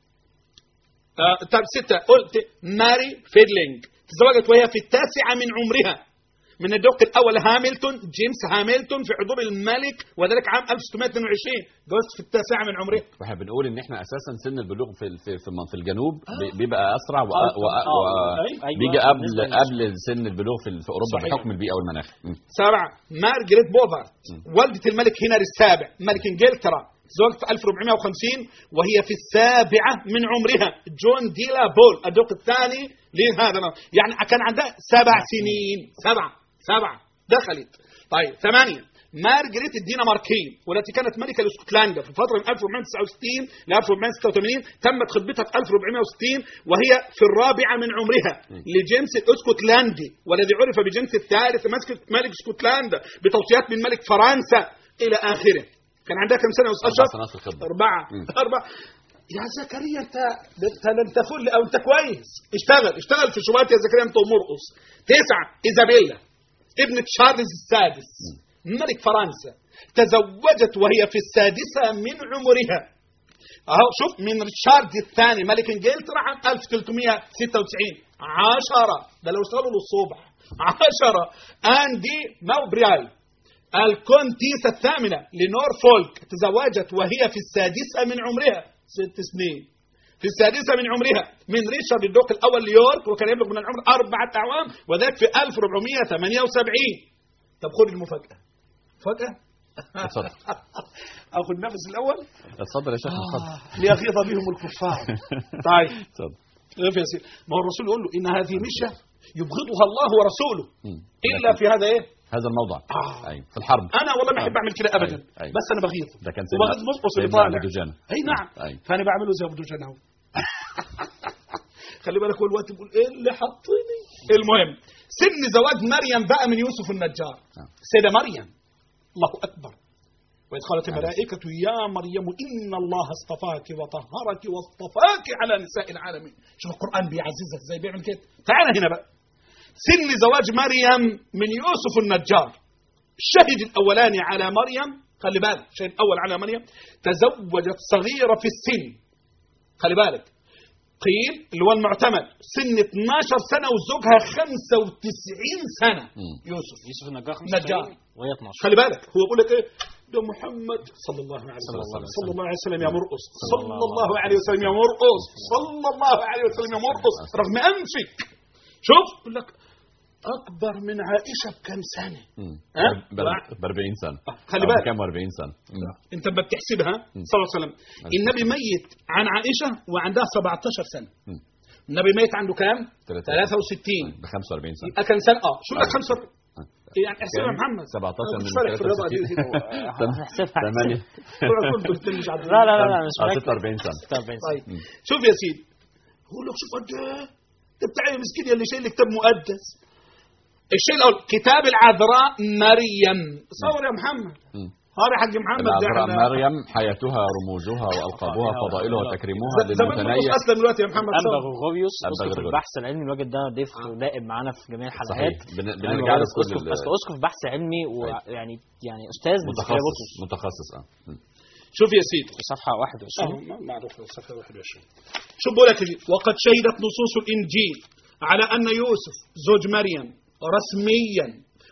آه طب ستة قلت ماري فيدلينج تزوجت وهي في التاسعة من عمرها من الدق الأول هاملتون جيمس هاملتون في حضور الملك وذلك عام 1622 جوزت في التاسعة من عمرها واحنا بنقول ان احنا اساسا سن البلوغ في في في, في الجنوب بي- بيبقى اسرع و, و, و, أيوة. بيجي قبل بالنسبة للمصري. قبل سن البلوغ في, في اوروبا صحيح. بحكم البيئه والمناخ م. سبعة مارجريت بوفارت والدة الملك هنري السابع ملك انجلترا زوجت في 1450 وهي في السابعة من عمرها جون ديلا بول الدق الثاني لهذا يعني كان عندها سبع سنين سبعة سبعة دخلت طيب ثمانية مارجريت الدنماركية والتي كانت ملكة لاسكتلندا في الفترة من 1469 ل 1486 تمت خطبتها في 1460 وهي في الرابعة من عمرها لجيمس الاسكتلندي والذي عرف بجيمس الثالث مسك- ملك اسكتلندا بتوصيات من ملك فرنسا إلى آخره كان عندها كم سنة يا أستاذ اربع أشرف؟ سنوات في الخدمه أربعة مم. أربعة يا زكريا أنت أنت أنت فل أو أنت كويس اشتغل اشتغل في شبهات يا زكريا أنت ومرقص تسعة إيزابيلا ابنة شارلز السادس ملك فرنسا تزوجت وهي في السادسة من عمرها اهو شوف من ريتشارد الثاني ملك انجلترا عام 1396 عشرة ده لو اشتغلوا للصبح عشرة اندي موبريال الكونتيسة الثامنة لنورفولك تزوجت وهي في السادسة من عمرها ست سنين في السادسة من عمرها من ريتشارد الدوق الأول ليورك وكان يبلغ من العمر أربعة أعوام وذلك في 1478 طب خد المفاجأة مفاجأة اتفضل اخد نفس الاول اتفضل يا شيخ اتفضل ليغيظ بهم الكفار طيب اتفضل شوف يا سيدي ما هو الرسول يقول له ان هذه مشة يبغضها الله ورسوله مم. الا في هذا ايه هذا الموضع آه. ايوه في الحرب انا والله ما احب اعمل كده ابدا أيوة. أيوة. بس انا بغيظ ده كان وبغيظ سيدنا- مصقص سيدنا اللي طالع أبو دجانة. اي نعم أيوة. فانا بعمله زي ابو دجان اهو خلي بالك هو الوقت بيقول ايه اللي حطني المهم سن زواج مريم بقى من يوسف النجار نعم. سيدة مريم الله أكبر وإذ قالت الملائكة يا مريم إن الله اصطفاك وطهرك واصطفاك على نساء العالمين شوف القرآن بيعززها ازاي بيعمل كده تعال هنا بقى سن زواج مريم من يوسف النجار الشاهد الأولاني على مريم خلي بالك الشاهد الأول على مريم تزوجت صغيرة في السن خلي بالك قيل اللي هو المعتمد سن 12 سنة وزوجها 95 سنة مم. يوسف يوسف النجار نجار. 95 وهي 12 خلي بالك هو بيقول لك ايه ده محمد صلى الله عليه صلى الله وسلم عليه صلى الله عليه وسلم يا مرقص صلى صلى الله الله عليه وسلم يا مرقص صلى الله عليه وسلم يا مرقص رغم انفك شوف يقول لك اكبر من عائشه بكم سنه مم. ها؟ ب 40 سنه خلي أو بالك. بكام 40 سنه مم. انت ما بتحسبها صلى الله عليه وسلم النبي ميت عن عائشه وعندها 17 سنه مم. النبي ميت عنده كام 63. 63 ب 45 سنه يبقى كان سنه اه شو لك آه. 5 يعني احسبها يا محمد 17 أنا من كنت فارق في الرياضه دي 63 هنحسبها. 8 كنت بتنجح على لا لا لا لا مش اه مركز 46 سنه 46 طيب شوف يا سيدي هو لك شوف قد ايه ده بتاع المسكين اللي شايل كتاب مقدس الشيء الاول كتاب العذراء مريم صور يا محمد مم. هذا حق محمد ده العذراء احنا- مريم حياتها رموزها والقابها فضائلها وتكريمها ز- زمان للمتنيع مرقص اسلم دلوقتي يا محمد أنبا صور. غرغوريوس أنبا أسقف غرغوريوس. البحث العلمي الراجل ده ضيف ودائب معانا في جميع صحيح الحلقات بن- أنبا بنرجع له غرغوريوس كل أسقف ال- أصل أسقف بحث علمي ويعني يعني أستاذ من زكريا متخصص بطرس متخصص اه مم. شوف يا سيدي في صفحة 21 أهو ما- معروف صفحه 21 شوف بقول لك يا سيدي، وقد شهدت نصوص الانجيل على ان يوسف زوج مريم رسميا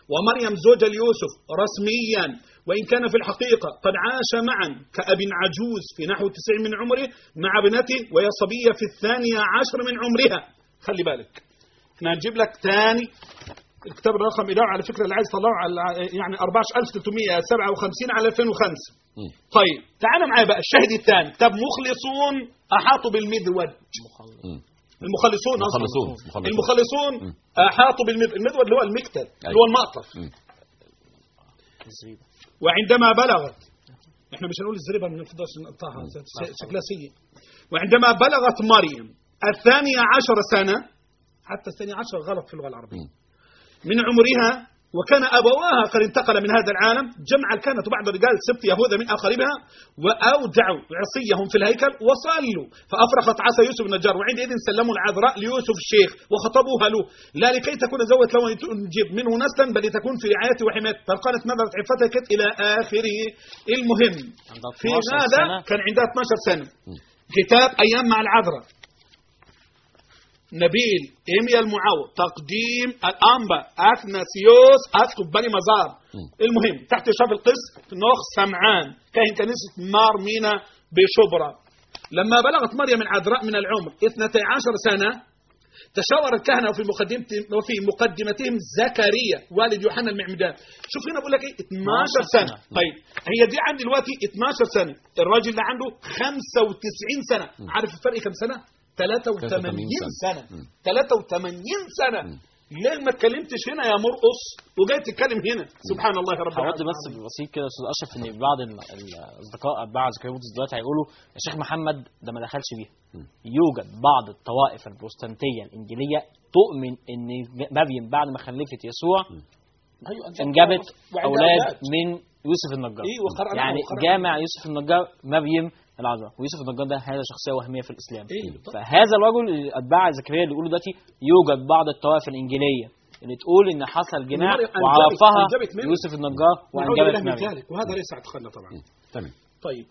ومريم زوجة ليوسف رسميا وإن كان في الحقيقة قد عاش معا كأب عجوز في نحو تسع من عمره مع ابنته وهي صبية في الثانية عشر من عمرها خلي بالك احنا هنجيب لك تاني الكتاب الرقم إدارة على فكرة اللي عايز يطلعه على يعني 14357 على 2005 مم. طيب تعال معايا بقى الشاهد الثاني كتاب مخلصون أحاطوا بالمذود مم. المخلصون أصلاً. مخلصون. مخلصون. المخلصون مم. أحاطوا بالمذود المذود اللي هو المكتل اللي هو المقطف مم. الزريبة. وعندما بلغت احنا مش هنقول الزريبه من الفضاء عشان نقطعها س- شكلها سيء وعندما بلغت مريم الثانية عشر سنة حتى الثانية عشر غلط في اللغة العربية مم. من عمرها وكان أبواها قد انتقل من هذا العالم جمع الكهنة بعض رجال سبط يهوذا من أقاربها وأودعوا عصيهم في الهيكل وصلوا فأفرخت عصا يوسف النجار وعندئذ سلموا العذراء ليوسف الشيخ وخطبوها له لا لكي تكون زوجة له تنجب منه نسلا بل لتكون في رعايته وحمايته فقالت نظرت عفتها كت إلى آخره المهم عندها في 12 هذا سنة. كان عندها 12 سنة كتاب أيام مع العذراء نبيل إيميا المعوض تقديم الأنبا أثناسيوس أسقف بني مزار المهم تحت إشراف القس نوخ سمعان كاهن كنيسة مارمينا بشبرا لما بلغت مريم العذراء من العمر 12 سنة تشاور الكهنة وفي مقدمتهم وفي مقدمتهم زكريا والد يوحنا المعمدان شوف هنا بقول لك ايه 12 سنة طيب هي دي عندي دلوقتي 12 سنة الراجل ده عنده 95 سنة عارف الفرق كم سنة 83 سنة مم. 83 سنة ليه ما اتكلمتش هنا يا مرقص وجاي تتكلم هنا سبحان الله رب هود العالمين بس بسيط كده يا استاذ اشرف ان بعض ال- الاصدقاء اتباع زكريا بطرس دلوقتي هيقولوا يا شيخ محمد ده ما دخلش بيها يوجد بعض الطوائف البروتستانتيه الانجيليه تؤمن ان مريم بعد ما خلفت يسوع أيوة انجبت وعندها اولاد أولاد. من يوسف النجار إيه، وقرأناه يعني وقرأناه. جامع يوسف النجار مريم العذراء ويوسف النجار ده هذا شخصيه وهميه في الاسلام إيه، طبعا. فهذا الرجل اتباع زكريا اللي يقولوا دلوقتي يوجد بعض الطوائف الانجيليه اللي تقول ان حصل جماع مريم أنجبت- وعرفها أنجبت منه. يوسف النجار نعوذ وانجبت بالله من مريم ذلك وهذا ليس اعتقادنا طبعا تمام طيب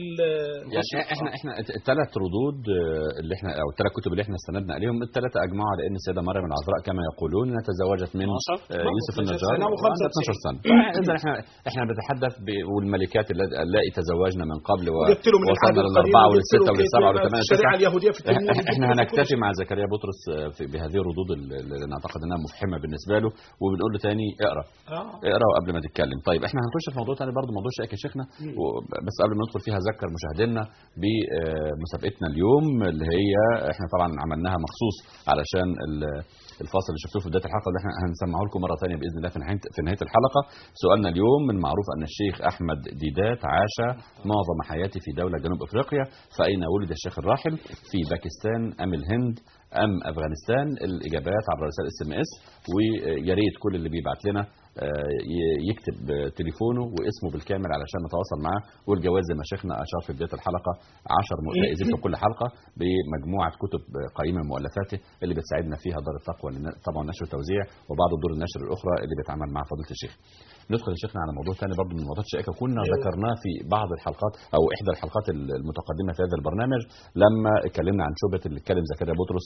ال- يعني احنا احنا الثلاث ردود آه، اللي احنا او الثلاث كتب اللي احنا استندنا عليهم الثلاثه اجمعوا على ان السيده مريم العذراء كما يقولون انها تزوجت من 12 آه، يوسف 12 النجار سنة وعندها 12 سنه اذا احنا احنا بنتحدث ب- والملكات اللات- اللائي تزوجن من قبل و- وجبت له من ووصلنا العهد للاربعه القديم وجبت له وللسته كيف وللسبعه يبقى وللثمانيه الشريعة والتسعه اليهودية في التلمود احنا وجبت احنا له كل هنكتفي شيء. مع زكريا بطرس آه، في بهذه الردود اللي اللي نعتقد انها مفحمه بالنسبه له وبنقول له تاني اقرا آه. اقرا قبل ما تتكلم طيب احنا هنخش في موضوع تاني برضه موضوع شائك يا شيخنا و- بس قبل ما ندخل فيها ذكر مشاهدينا بمسابقتنا اليوم اللي هي احنا طبعا عملناها مخصوص علشان ال- الفاصل اللي شفتوه في بدايه الحلقه اللي احنا هنسمعه لكم مره ثانيه باذن الله في نهايه في نهايه الحلقه سؤالنا اليوم من معروف ان الشيخ احمد ديدات عاش معظم حياته في دوله جنوب افريقيا فاين ولد الشيخ الراحل في باكستان ام الهند ام افغانستان الاجابات عبر رسائل اس ام اس ويا ريت كل اللي بيبعت لنا آه، ي- يكتب آه، تليفونه واسمه بالكامل علشان نتواصل معاه والجواز زي ما شيخنا اشار في بدايه الحلقه 10 فائزين في كل حلقه بمجموعه كتب آه، قيمه من مؤلفاته اللي بتساعدنا فيها دار التقوى لن- طبعا نشر وتوزيع وبعض دور النشر الاخرى اللي بيتعامل مع فضيله الشيخ. ندخل يا شيخنا على موضوع ثاني برضه من الموضوعات الشائكه كنا ذكرناه في بعض الحلقات او احدى الحلقات المتقدمه في هذا البرنامج لما اتكلمنا عن شبهه اللي اتكلم زكريا بطرس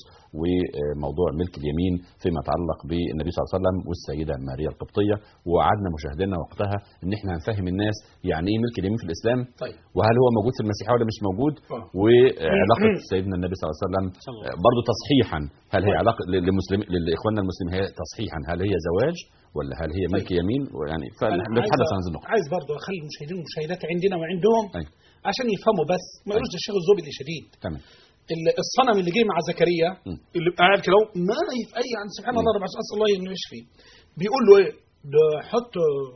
وموضوع ملك اليمين فيما يتعلق بالنبي صلى الله عليه وسلم والسيده ماريا القبطيه وقعدنا مشاهدينا وقتها ان احنا هنفهم الناس يعني ايه ملك اليمين في الاسلام طيب. وهل هو موجود في المسيحيه ولا مش موجود آه. وعلاقه سيدنا النبي صلى الله عليه وسلم برضه تصحيحا هل هي علاقه للمسلم لاخواننا المسلمين هي تصحيحا هل هي زواج ولا هل هي ملك يمين يعني فنتحدث عن هذه النقطه عايز برضه اخلي المشاهدين والمشاهدات عندنا وعندهم أيوة. عشان يفهموا بس ما يقولوش ده الشيخ الزوبي اللي شديد تمام ال- الصنم اللي جه مع زكريا م. اللي قاعد كده اهو، ما يفقي عن سبحان م. الله رب العالمين، اسال الله انه يشفي بيقول له ايه ده حط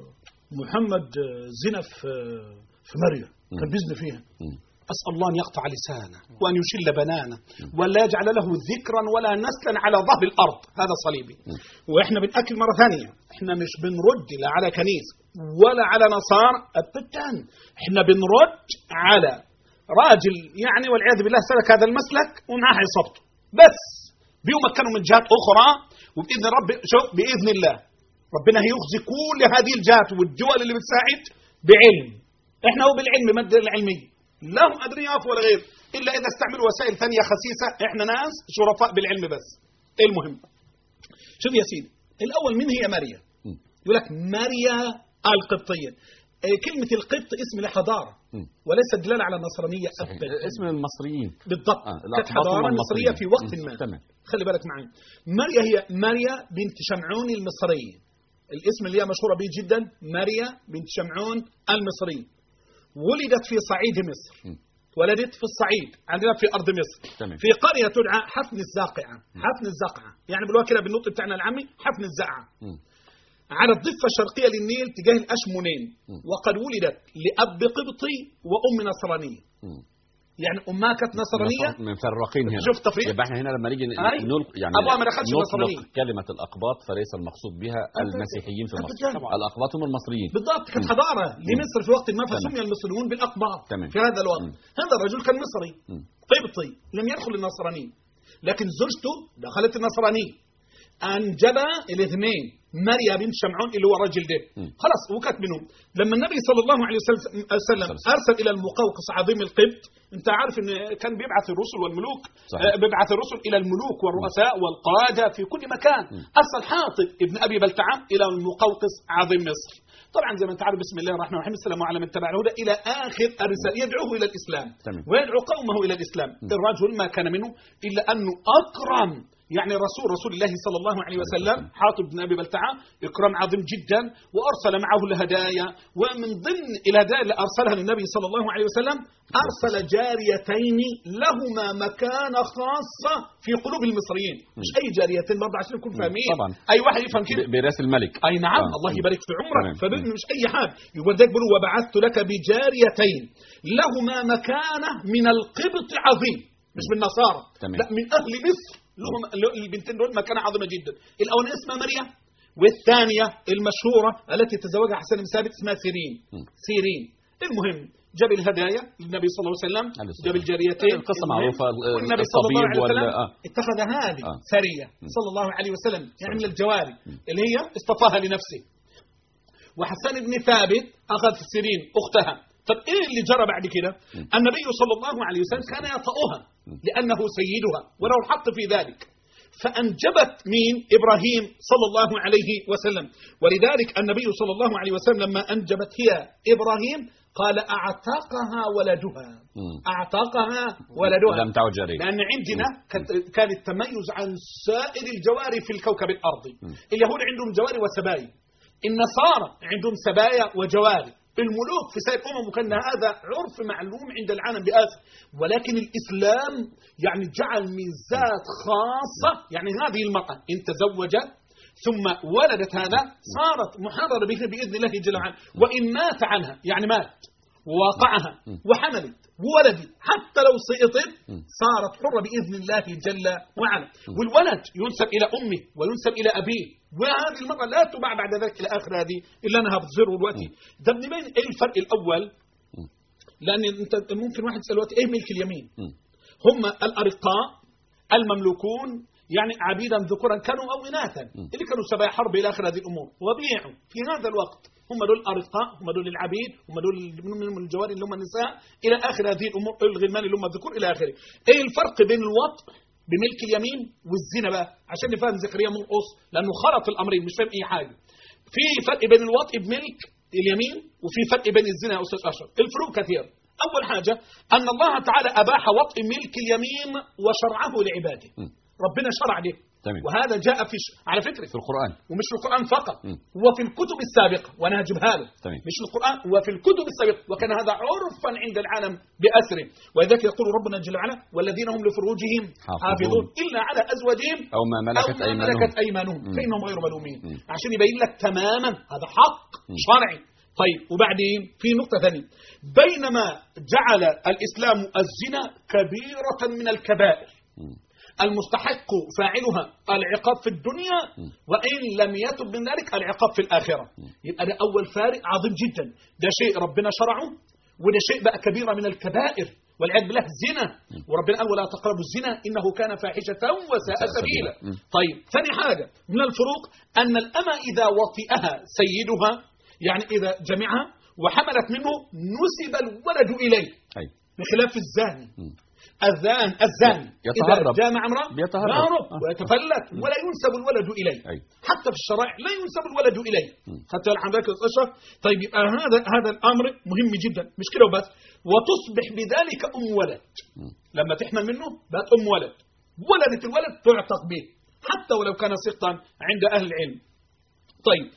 محمد زنا في في مريم كان بيزن فيها م. اسال الله ان يقطع لسانه وان يشل بنانه ولا يجعل له ذكرا ولا نسلا على ظهر الارض هذا صليبي واحنا بناكد مره ثانيه احنا مش بنرد لا على كنيسه ولا على نصارى ابدا احنا بنرد على راجل يعني والعياذ بالله سلك هذا المسلك ومعاه عصابته بس بيمكنوا من جهات اخرى وباذن رب شوف باذن الله ربنا هيخزي كل هذه الجهات والدول اللي بتساعد بعلم احنا هو بالعلم ماده العلميه لا هم قادرين يقفوا ولا غير الا اذا استعملوا وسائل ثانيه خسيسه احنا ناس شرفاء بالعلم بس المهم شوف يا سيدي الاول مين هي مريم يقول لك ماريا القبطيه آه، كلمه القبط اسم لحضاره مم. وليس دلاله على النصرانيه صحيح. ابدا اسم المصريين بالضبط آه، كانت الأقباط حضاره هم مصريه المصريين. في وقت مم. ما تمام خلي بالك معي ماريا هي ماريا بنت شمعون المصري الاسم اللي هي مشهورة به جدا ماريا بنت شمعون المصري ولدت في صعيد مصر م. ولدت في الصعيد عندنا في أرض مصر تمام. في قرية تدعى حفن الزاقعة حفن الزقعة يعني بالوقت كده بالنطق بتاعنا العامي حفن الزقعة مم. على الضفة الشرقية للنيل تجاه الأشمونين م. وقد ولدت لأب قبطي وأم نصرانية مم. يعني أمها كانت نصرانية مفرقين هنا شوف تفريق؟ يبقى احنا هنا لما نيجي ن- أي. نلق يعني أبوها ما دخلش نطلق مصريين. كلمة الأقباط فليس المقصود بها المسيحيين في مصر أبداً. الأقباط هم المصريين بالضبط كانت مم. حضارة لمصر في وقت ما تمام. فسمي المصريون بالأقباط تمام. في هذا الوقت مم. هذا الرجل كان مصري مم. قبطي لم يدخل النصرانية لكن زوجته دخلت النصرانية أنجب الاثنين مريا بنت شمعون اللي هو الرجل ده مم. خلاص وكانت منهم لما النبي صلى الله عليه وسلم وسلم أرسل إلى المقوقس عظيم القبط أنت عارف أن كان بيبعث الرسل والملوك صحيح. آه، بيبعث الرسل إلى الملوك والرؤساء والقادة في كل مكان أرسل حاطب ابن أبي بلتعام إلى المقوقس عظيم مصر طبعا زي ما انت عارف بسم الله الرحمن الرحيم السلام على من تبع الهدى الى اخر الرساله يدعوه الى الاسلام تمام. ويدعو قومه الى الاسلام الرجل ما كان منه الا انه اكرم يعني رسول رسول الله صلى الله عليه وسلم حاطب بن ابي بلتعه اكرام عظيم جدا وارسل معه الهدايا ومن ضمن الهدايا اللي ارسلها للنبي صلى الله عليه وسلم ارسل جاريتين لهما مكانه خاصه في قلوب المصريين مش اي جاريتين برضه عشان نكون فاهمين طبعا. اي واحد يفهم كده ب- براس الملك اي نعم آه. الله يبارك في عمرك تمام. فبإذن مش اي حاجه يقول ده يقول وبعثت لك بجاريتين لهما مكانه من القبط عظيم مش من النصارى تمام. لا من اهل مصر لهم البنتين دول مكانه عظيمه جدا الاولانيه اسمها مريم والثانيه المشهوره التي تزوجها حسن بن ثابت اسمها سيرين م. سيرين المهم جاب الهدايا للنبي صلى الله عليه وسلم عليه الصلاة جاب الجاريتين القصة المهم، معروفة، ال- والنبي صلى الله عليه الطبيب وسلم وال- آه. اتخذ هذه آه. سريه صلى الله عليه وسلم يعني من الجواري اللي هي اصطفاها لنفسه وحسان بن ثابت أخذ سيرين أختها طب إيه اللي جرى بعد كده النبي صلى الله عليه وسلم كان يطأها لأنه سيدها وله الحق في ذلك فأنجبت مين إبراهيم صلى الله عليه وسلم ولذلك النبي صلى الله عليه وسلم لما أنجبت هي إبراهيم قال أعتقها ولدها مم. أعتقها ولدها لم تعد جارية لأن عندنا كانت- كان التميز عن سائر الجواري في الكوكب الأرضي اليهود عندهم جواري وسبايا النصارى عندهم سبايا وجواري الملوك في سائر الأمم وكان هذا عرف معلوم عند العالم بآسف ولكن الإسلام يعني جعل ميزات خاصة يعني هذه المرأة إن تزوجت ثم ولدت هذا صارت محررة به بإذن الله جل وعلا وإن مات عنها يعني مات ووقعها وحملت وولدت حتى لو سقطت صارت حرة بإذن الله جل وعلا والولد ينسب إلى أمه وينسب إلى أبيه وهذه المرأة لا تباع بعد ذلك إلى آخر هذه إلا أنها بتزر دلوقتي ده ابن بين إيه الفرق الأول لأن أنت ممكن واحد يسأل دلوقتي إيه ملك اليمين هم الأرقاء المملوكون يعني عبيدا ذكورا كانوا أو إناثا اللي كانوا سبايا حرب إلى آخر هذه الأمور وبيعوا في هذا الوقت هم دول الأرقاء هم دول العبيد هم دول من الجواري اللي هم النساء إلى آخر هذه الأمور الغلمان اللي هم الذكور إلى آخره إيه الفرق بين الوطء بملك اليمين والزنا بقى عشان نفهم زكريا مرقص لأنه خلط الأمرين مش فاهم أي حاجة في فرق بين الوطء بملك اليمين وفي فرق بين الزنا يا أستاذ أشرف الفروق كثير أول حاجة أن الله تعالى أباح وطء ملك اليمين وشرعه لعباده ربنا شرع له تمام. وهذا جاء في ش... على فكرة في القرآن ومش في القرآن فقط مم. وفي الكتب السابقة وأنا هجيبها له تمام. مش في القرآن وفي الكتب السابقة وكان هذا عرفا عند العالم بأسره ولذلك يقول ربنا جل وعلا والذين هم لفروجهم حافظون. حافظون إلا على أزواجهم أو ما ملكت أو ما أيمانهم. ملكت أيمانهم مم. فإنهم غير ملومين مم. عشان يبين لك تماما هذا حق شرعي طيب وبعدين في نقطة ثانية بينما جعل الإسلام الزنا كبيرة من الكبائر المستحق فاعلها العقاب في الدنيا وإن لم يتب من ذلك العقاب في الآخرة يبقى ده أول فارق عظيم جدا ده شيء ربنا شرعه وده شيء بقى كبيرة من الكبائر والعياذ بالله زنا وربنا قال ولا تقربوا الزنا إنه كان فاحشة وساء سبيلا مم. طيب ثاني حاجة من الفروق أن الأمة إذا وطئها سيدها يعني إذا جمعها وحملت منه نسب الولد إليه أي بخلاف الزاني الزان الزاني يتهرب. إذا جامع امرأة بيتهرب. يهرب آه. ويتفلت ولا ينسب الولد إليه أي. حتى في الشرائع لا ينسب الولد إليه مم. حتى حضرتك أشرف طيب يبقى هذا هذا الأمر مهم جدا مش كده وبس وتصبح بذلك أم ولد مم. لما تحمل منه بقت أم ولد ولدت الولد تعتق به حتى ولو كان سقطا عند أهل العلم طيب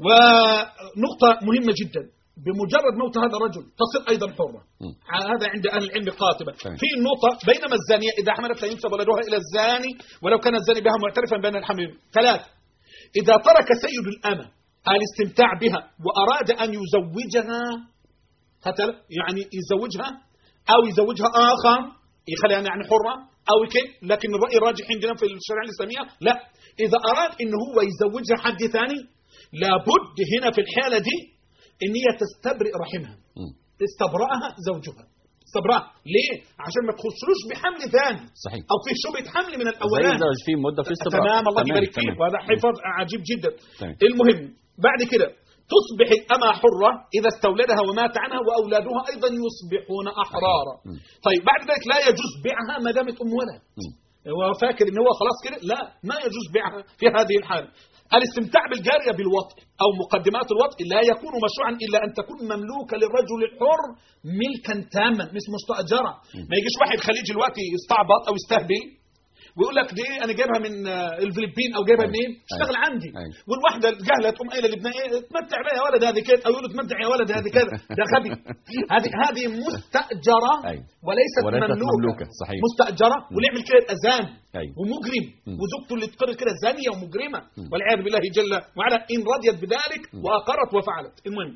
ونقطة مهمة جدا بمجرد موت هذا الرجل تصير أيضا حرة مم. هذا عند أهل العلم قاطبة تمام. في النقطة بينما الزانية إذا حملت لا ينسب ولدها إلى الزاني ولو كان الزاني بها معترفا بين الحمل ثلاث إذا ترك سيد الأمة الاستمتاع بها وأراد أن يزوجها حتى يعني يزوجها أو يزوجها آخر يخليها يعني حرة أو كيف لكن الرأي الراجح عندنا في الشريعة الإسلامية لا إذا أراد إن هو يزوجها حد ثاني لابد هنا في الحالة دي إن هي تستبرئ رحمها مم. استبرأها زوجها استبرأها ليه؟ عشان ما تخشلوش بحمل ثاني صحيح أو في شبهة حمل من زي الأولاني الزواج فيه مده في استبراء تمام الله يبارك فيك تمام. وهذا حفظ عجيب جدا تمام. المهم بعد كده تصبح الأمة حرة إذا استولدها ومات عنها وأولادها أيضا يصبحون أحرارا مم. طيب بعد ذلك لا يجوز بيعها ما دامت أم ولد مم. هو فاكر ان هو خلاص كده لا ما يجوز بيعها في هذه الحالة الاستمتاع بالجارية بالوطء أو مقدمات الوطء لا يكون مشروعا إلا أن تكون مملوكة للرجل الحر ملكا تاما مش مستأجرة ما يجيش واحد خليجي دلوقتي يستعبط أو يستهبل ويقول لك دي انا جايبها من آه، الفلبين او جايبها أيوة. منين اشتغل أيوة. عندي أيوة. والواحده الجهله تقوم قايله لابنها ايه تمتع بيها يا ولد هذه كده او يقول له تمتع يا ولد هذه كده ده غبي هذه هذه مستاجره أيوة. وليست, وليست مملوكه, مملوكة، صحيح. مستاجره واللي يعمل كده يبقى زاني أيوة. ومجرم مم. وزوجته اللي تقر كده زانيه ومجرمه والعياذ بالله جل وعلا ان رضيت بذلك واقرت وفعلت المهم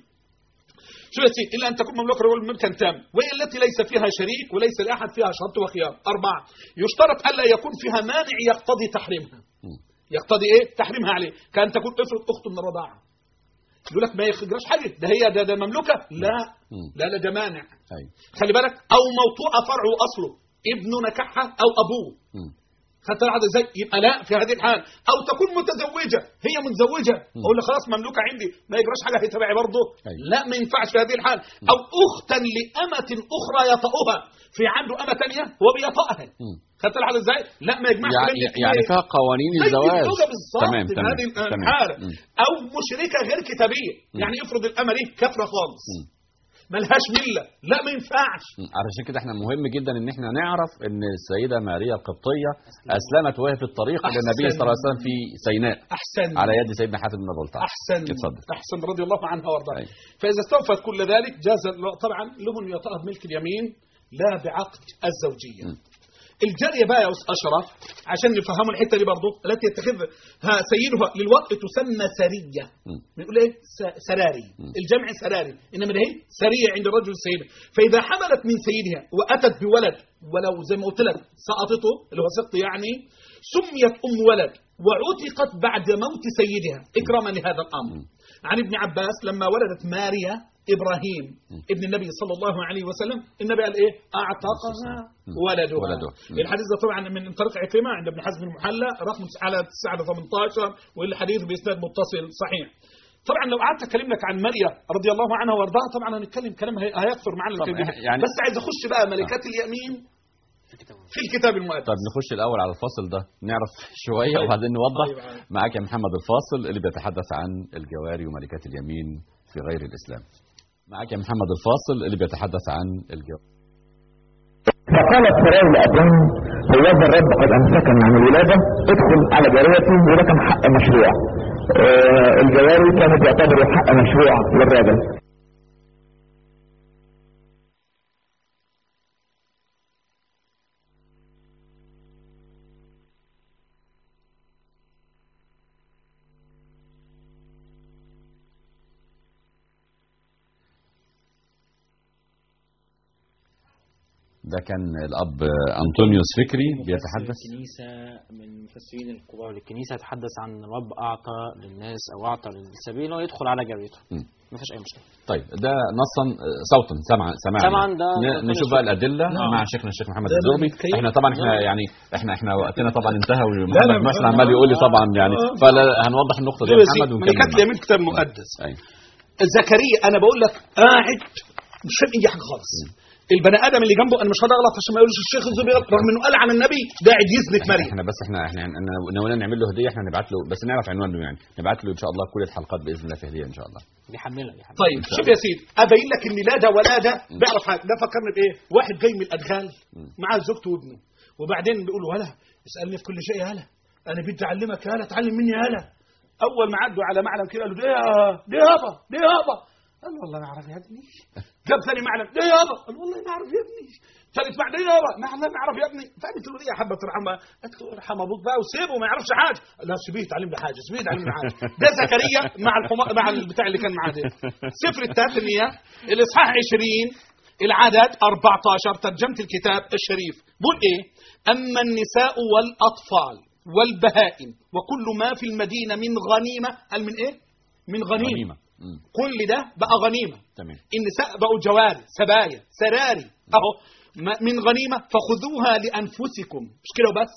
شو يا سيدي الا ان تكون مملوكه رجل ملكا تام وهي التي ليس فيها شريك وليس لاحد فيها شرط وخيار اربعه يشترط الا يكون فيها مانع يقتضي تحريمها مم. يقتضي ايه تحريمها عليه كان تكون افرض اخت من الرضاعه يقول لك ما يخرجش حاجه ده هي ده, ده مملوكه لا مم. لا لا ده مانع أيوة. خلي بالك او موطوءه فرعه واصله ابنه نكحها او ابوه مم. خدت العدد ازاي يبقى لا في هذه الحال او تكون متزوجه هي متزوجه اقول له خلاص مملوكه عندي ما يجراش حاجه هي تبعي برضه أيوة. لا ما ينفعش في هذه الحال او اختا لامه اخرى يطأها في عنده امه ثانيه هو بيطأها مم. خدت العدد ازاي لا ما يجمعش يعني, بين يعني الاثنين. فيها قوانين زي الزواج الزوجة بالظبط تمام في تمام هذه تمام. الحالة مم. أو مشركة غير كتابية يعني افرض الأمة دي كافرة خالص مم. ملهاش ملة لا ما ينفعش مم. علشان كده احنا مهم جدا ان احنا نعرف ان السيده ماريا القبطيه اسلمت وهي في الطريق الى النبي أحسن. صلى الله عليه وسلم في سيناء أحسن على يد سيدنا حاتم بن ابي طالب أحسن اتفضل أحسن رضي الله عنها وارضاها أيوة. فإذا استوفت كل ذلك جاز له- طبعا له أن يطأها بملك اليمين لا بعقد الزوجية مم. الجارية بقى يا أستاذ أشرف عشان نفهموا الحتة دي برضه التي يتخذها سيدها للوقت تسمى سرية مم. بنقول ايه س- سراري مم. الجمع سراري انما ده هي سريه عند الرجل السيده فاذا حملت من سيدها واتت بولد ولو زي ما قلت لك سقطته اللي هو سقط يعني سميت ام ولد وعتقت بعد موت سيدها اكراما لهذا الامر مم. عن ابن عباس لما ولدت ماريا ابراهيم ابن النبي صلى الله عليه وسلم النبي قال ايه اعتقها مم. ولدها ولدها. مم. الحديث ده طبعا من طريق عكرمه عند ابن حزم المحلى رقم على 918 والحديث باسناد متصل صحيح طبعا لو قعدت اكلم لك عن مريم رضي الله عنها وارضاها طبعا هنتكلم كلام هي- هيكثر معانا طب الكلام يعني- بس عايز اخش بقى ملكات اليمين في الكتاب المقدس طب نخش الاول على الفاصل ده نعرف شويه طيب. وبعدين نوضح طيب، عادي. معاك يا محمد الفاصل اللي بيتحدث عن الجواري وملكات اليمين في غير الاسلام معاك يا محمد الفاصل اللي بيتحدث عن الجواري فقالت سراي لأبراهيم هوذا الرب قد أمسكني عن الولادة ادخل على جاريتي وده كان حق مشروع آه، الجواري كانت يعتبروا حق مشروع للراجل ده كان الاب انطونيوس فكري بيتحدث الكنيسة من المفسرين الكبار للكنيسة يتحدث عن ان الرب أعطى للناس أو أعطى للسبيل إنه يدخل على جاريته مم. ما فيش أي مشكلة طيب ده نصا آه، صوتا سمعا سماعا سمعاً ده ن- ممكن نشوف نشوف. بقى الادله نعم. مع شيخنا الشيخ محمد ده الزربي بالكيف. احنا طبعا احنا نعم. يعني احنا احنا وقتنا طبعا انتهى لا، ومحمد لا، مثلا لا، عمال يقول لي لا، طبعا يعني آه. فلا هنوضح النقطه دي يا محمد ونكمل ملكات معاك. اليمين كتاب مقدس أيوة. زكريا انا بقول لك قاعد مش فاهم اي حاجه خالص البني ادم اللي جنبه انا مش هقدر اغلط عشان ما يقولش الشيخ الزبير رغم انه قال عن النبي قاعد يزنك مريم احنا بس احنا احنا احنا ناويين نعمل له هديه احنا نبعت له بس نعرف عنوانه يعني نبعت له ان شاء الله كل الحلقات باذن الله في هديه ان شاء الله بيحملها بيحملها طيب شوف يا سيدي ابين لك ان لا ده ولا ده بيعرف حاجه ده فكرني بايه واحد جاي من الادغال معاه زوجته وابنه وبعدين بيقول ولا اسالني في كل شيء يا هلا انا بدي اعلمك يا هلا تعلم مني يا هلا اول ما عدوا على معلم كده قالوا ده يا- ده يابا ده يابا قال والله ما اعرف يا ابني جاب ثاني معلم ده يابا قال والله ما اعرف يا ابني ثالث معلم ده يابا ما والله ما اعرف يا ابني فقالت له يا حبه رحمه قالت له ارحم ابوك بقى وسيبه ما يعرفش حاجه قال لا سيبيه يتعلم حاجه سيبيه يتعلم حاجه ده زكريا مع الحما... مع البتاع اللي كان معاه ده سفر التثنيه الاصحاح 20 العدد 14 ترجمه الكتاب الشريف بقول ايه اما النساء والاطفال والبهائم وكل ما في المدينه من غنيمه قال من ايه من غنيمه, غنيمة. مم. كل ده بقى غنيمه تمام النساء بقوا جواري سبايا سراري اهو ما- من غنيمه فخذوها لانفسكم مش كده وبس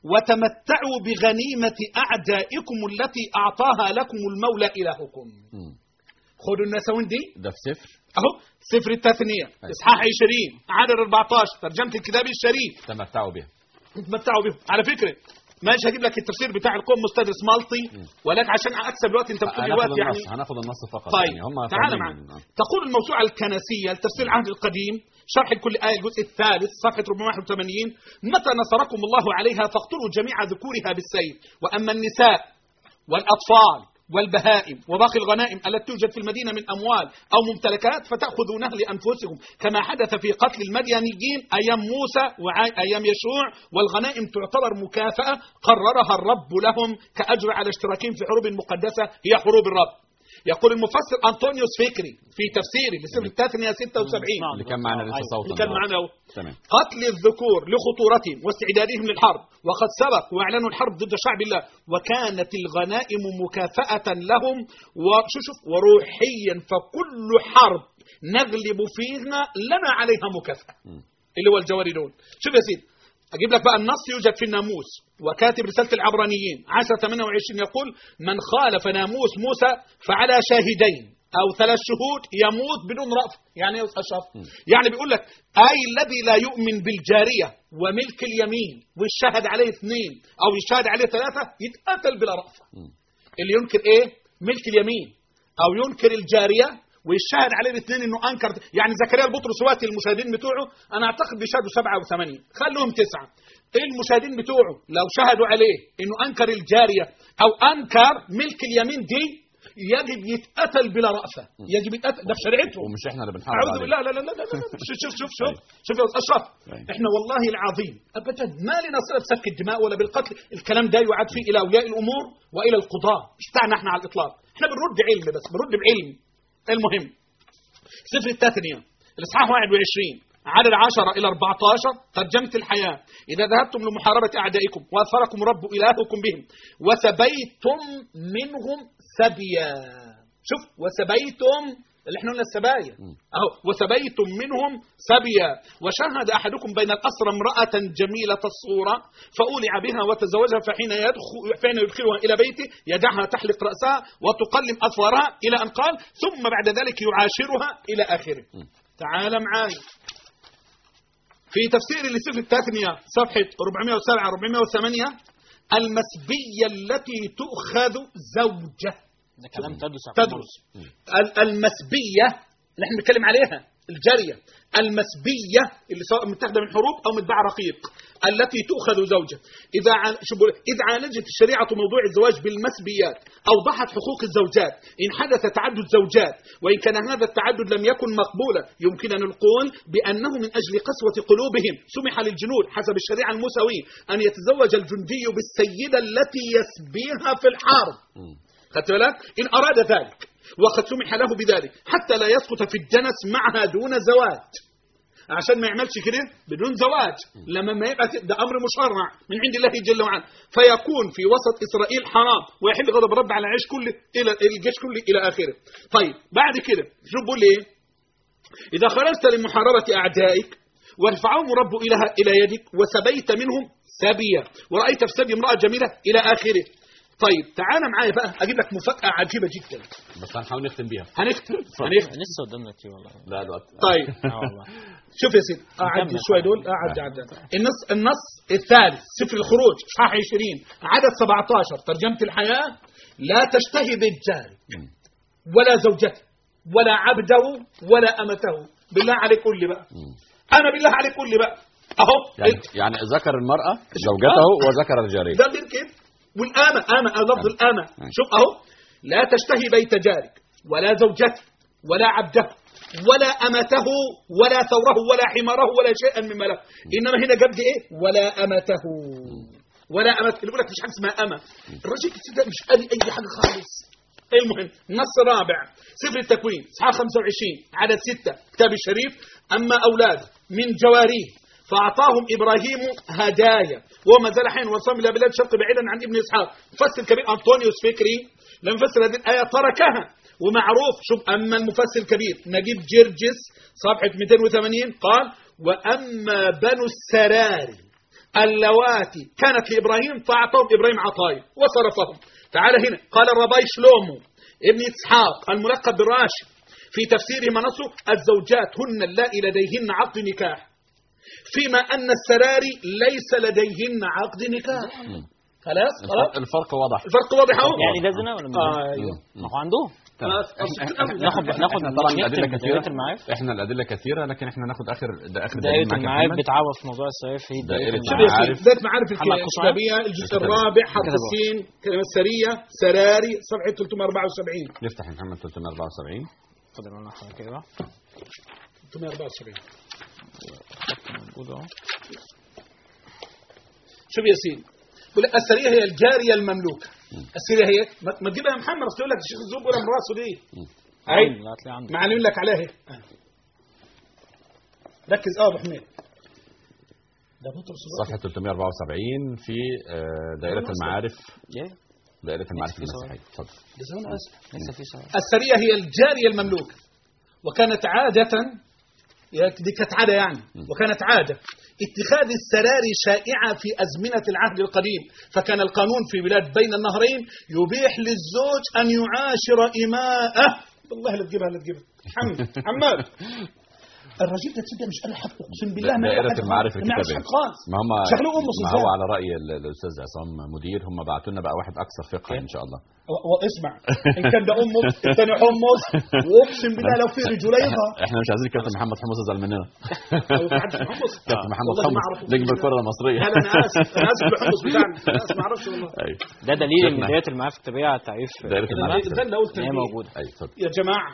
وتمتعوا بغنيمه اعدائكم التي اعطاها لكم المولى الهكم مم. خدوا النسوين دي ده في صفر اهو سفر التثنيه اصحاح 20 عدد 14 ترجمه الكتاب الشريف تمتعوا بها تمتعوا بهم على فكره ماشي هجيب لك التفسير بتاع القوم مستدرس مالطي ولكن عشان اكسب الوقت انت بتقول لي هناخد وقت يعني النص هناخد النص فقط طيب يعني هم تعال فاهمين معنا ال- تقول الموسوعة الكنسية لتفسير العهد القديم شرح كل آية الجزء الثالث صفحة 481 متى نصركم الله عليها فاقتلوا جميع ذكورها بالسيف وأما النساء والأطفال والبهائم وباقي الغنائم التي توجد في المدينة من أموال أو ممتلكات فتأخذونها لأنفسكم كما حدث في قتل المديانيين أيام موسى وأيام يشوع والغنائم تعتبر مكافأة قررها الرب لهم كأجر على اشتراكهم في حروب مقدسة هي حروب الرب يقول المفسر أنطونيوس فكري في تفسيره لسفر التثنية 76 اللي كان معنا لسه صوتا اللي كان معنا اهو تمام قتل الذكور لخطورتهم واستعدادهم للحرب وقد سبق واعلنوا الحرب ضد شعب الله وكانت الغنائم مكافأة لهم وشوف شوف وروحيا فكل حرب نغلب فيها لنا عليها مكافأة اللي هو الجواري دول شوف يا سيدي أجيب لك بقى النص يوجد في الناموس وكاتب رسالة العبرانيين 10 28 يقول من خالف ناموس موسى فعلى شاهدين أو ثلاث شهود يموت بدون رأف يعني ايه يا أستاذ أشرف؟ يعني بيقول لك أي الذي لا يؤمن بالجارية وملك اليمين ويشهد عليه اثنين أو يشهد عليه ثلاثة يتقتل بلا رأفة اللي ينكر ايه ملك اليمين او ينكر الجاريه ويشهد عليه الاثنين انه انكر يعني زكريا البطرس وقت المشاهدين بتوعه انا اعتقد بيشهدوا سبعه او ثمانيه خلوهم تسعه المشاهدين بتوعه لو شهدوا عليه انه انكر الجاريه او انكر ملك اليمين دي يجب يتقتل بلا رأفة يجب يتقتل ده في شريعتهم ومش احنا اللي بنحافظ اعوذ عليه بالله لا لا لا لا لا شوف شوف شوف شوف شوف يا أستاذ اشرف أيوة. احنا والله العظيم ابدا ما لنا صله بسفك الدماء ولا بالقتل الكلام ده يعاد فيه الى اولياء الامور والى القضاه مش بتاعنا احنا على الاطلاق احنا بنرد علم بس بنرد بعلم المهم سفر التثنيه الاصحاح 21 عدد 10 إلى 14 ترجمة الحياة إذا ذهبتم لمحاربة أعدائكم وأثركم رب إلهكم بهم وسبيتم منهم سبيا شوف وسبيتم اللي احنا قلنا السبايا اهو وسبيتم منهم سبيا وشاهد احدكم بين الاسرى امراه جميله الصوره فاولع بها وتزوجها فحين يدخل فحين يدخلها الى بيته يدعها تحلق راسها وتقلم اظفارها الى ان قال ثم بعد ذلك يعاشرها الى اخره تعال معاي في تفسير لسفر التثنية صفحة 407 408 المسبية التي تؤخذ زوجة ده كلام تدرس يا تدرس ال- المسبية اللي احنا بنتكلم عليها الجارية المسبية اللي سواء متاخدة من حروب أو متباع رقيق التي تؤخذ زوجة إذا ع- شو بقول- إذا عالجت الشريعة موضوع الزواج بالمسبيات أوضحت حقوق الزوجات إن حدث تعدد زوجات وإن كان هذا التعدد لم يكن مقبولا يمكن أن نقول بأنه من أجل قسوة قلوبهم سمح للجنود حسب الشريعة الموسوية أن يتزوج الجندي بالسيدة التي يسبيها في الحرب خدت بالك؟ إن أراد ذلك وقد سمح له بذلك حتى لا يسقط في الدنس معها دون زواج عشان ما يعملش كده بدون زواج لما ما يبقى ده امر مشرع من عند الله جل وعلا فيكون في وسط اسرائيل حرام ويحل غضب رب على العيش كله الى الجيش كله الى اخره طيب بعد كده شوف بيقول ايه اذا خرجت لمحاربه اعدائك وارفعهم رب إلى إلى يدك وسبيت منهم سبيا ورأيت في سبي امرأة جميلة إلى آخره طيب تعالى معايا بقى اجيب لك مفاجاه عجيبه جدا بس هنحاول نختم بيها هنختم هنختم لسه قدامنا كتير والله لا الوقت طيب اه والله شوف يا سيدي اعد نكمل. شويه دول اعد عد النص النص الثالث سفر الخروج اصحاح 20 عدد 17 ترجمه الحياه لا تشتهي بيت جارك ولا زوجته ولا عبده ولا امته بالله عليك قول لي بقى انا بالله عليك قول لي بقى اهو يعني يعني ذكر المرأة زوجته وذكر الجارية ده غير كده والآمة آمة آه، لفظ الآمة شوف أهو لا تشتهي بيت جارك ولا زوجته ولا عبده ولا أمته ولا ثوره ولا حماره ولا شيئا مما له إنما هنا جاب دي إيه ولا أمته ولا أمته اللي بيقول لك مش حاجة اسمها أمة الراجل كتير ده مش قال أي حاجة خالص المهم النص الرابع سفر التكوين اصحاح 25 عدد 6 كتاب الشريف أما أولاد من جواريه فأعطاهم إبراهيم هدايا وهو ما زال حين وصام إلى بلاد شرق بعيدا عن ابن إسحاق مفسر كبير أنطونيوس فكري لما فسر هذه الآية تركها ومعروف شوف أما المفسر الكبير نجيب جرجس صفحة 280 قال وأما بنو السراري اللواتي كانت لإبراهيم فأعطاهم إبراهيم عطايا وصرفهم تعال هنا قال الرباي شلومو ابن إسحاق الملقب بالراشد في تفسيره منصه الزوجات هن اللائي لديهن عقد نكاح فيما أن السراري ليس لديهن عقد نكاح خلاص خلاص الفرق- الفرق واضح الفرق واضح اهو يعني ده زنا ولا مش زنا؟ آه، ايوه ما هو عندهم تمام. خلاص، أصل إحنا- كده إحنا- ناخد ناخد احنا طبعا نختم الادله بداية كثيره المعارف احنا الادله كثيره لكن احنا ناخد اخر ده اخر دائرة معاك يا المعارف محمد. بتعوض في موضوع السيف هي دائرة شوف يا معارف. سيدي بداية معارف محمد قصعي. الكتابية الجزء الكتابية. الرابع حرف كتابة. السين كلمة سرية سراري صفحة 374 نفتح يا محمد 374 اتفضل انا حاجه كده بقى 374 موجود اهو شوف يا سيدي بيقول لك السرية هي الجارية المملوكة السرية هي ما ما تجيبها يا محمد اصل يقول لك الشيخ الزوب ولا راسه دي اي لا هتلاقي عندك معلم لك عليها اهي ركز اه يا ابو حميد ده بطرس الرسول. صفحه 374 في آه، دائره المعارف ايه دائره المعارف في سؤال. المسيحيه اتفضل ده زمان اسف لسه في سؤال السرية هي الجارية المملوكة وكانت عادة يا- دي كانت عادة يعني وكانت عادة اتخاذ السراري شائعة في أزمنة العهد القديم فكان القانون في بلاد بين النهرين يبيح للزوج أن يعاشر إماءه والله لا تجيبها لا تجيبها محمد محمد الرجل ده تصدق مش قال حق اقسم بالله ما دائرة يعرف المعارف ما يعرفش الكتابية حق خالص ما هم شكله أم ما صفان. هو على رأي ال- الأستاذ عصام مدير هم بعتوا لنا بقى واحد أكثر فقه إن شاء الله و- واسمع ان كان ده امه الثاني حمص واقسم بالله لو في رجليها احنا مش عايزين كابتن محمد حمص يزعل مننا أو قعدت في حمص كابتن محمد والله ما حمص أعرف نجم الكرة المصرية لا لا انا اسف انا اسف بالحمص بتاعنا انا اسف ما اعرفش والله أيوة. ده دليل ان شفنا. دائره المعارف الكتابيه على تعريف دائرة إذا المعارف إذا لو قلت ان هي تنبيه. موجوده أيوة اتفضل يا جماعه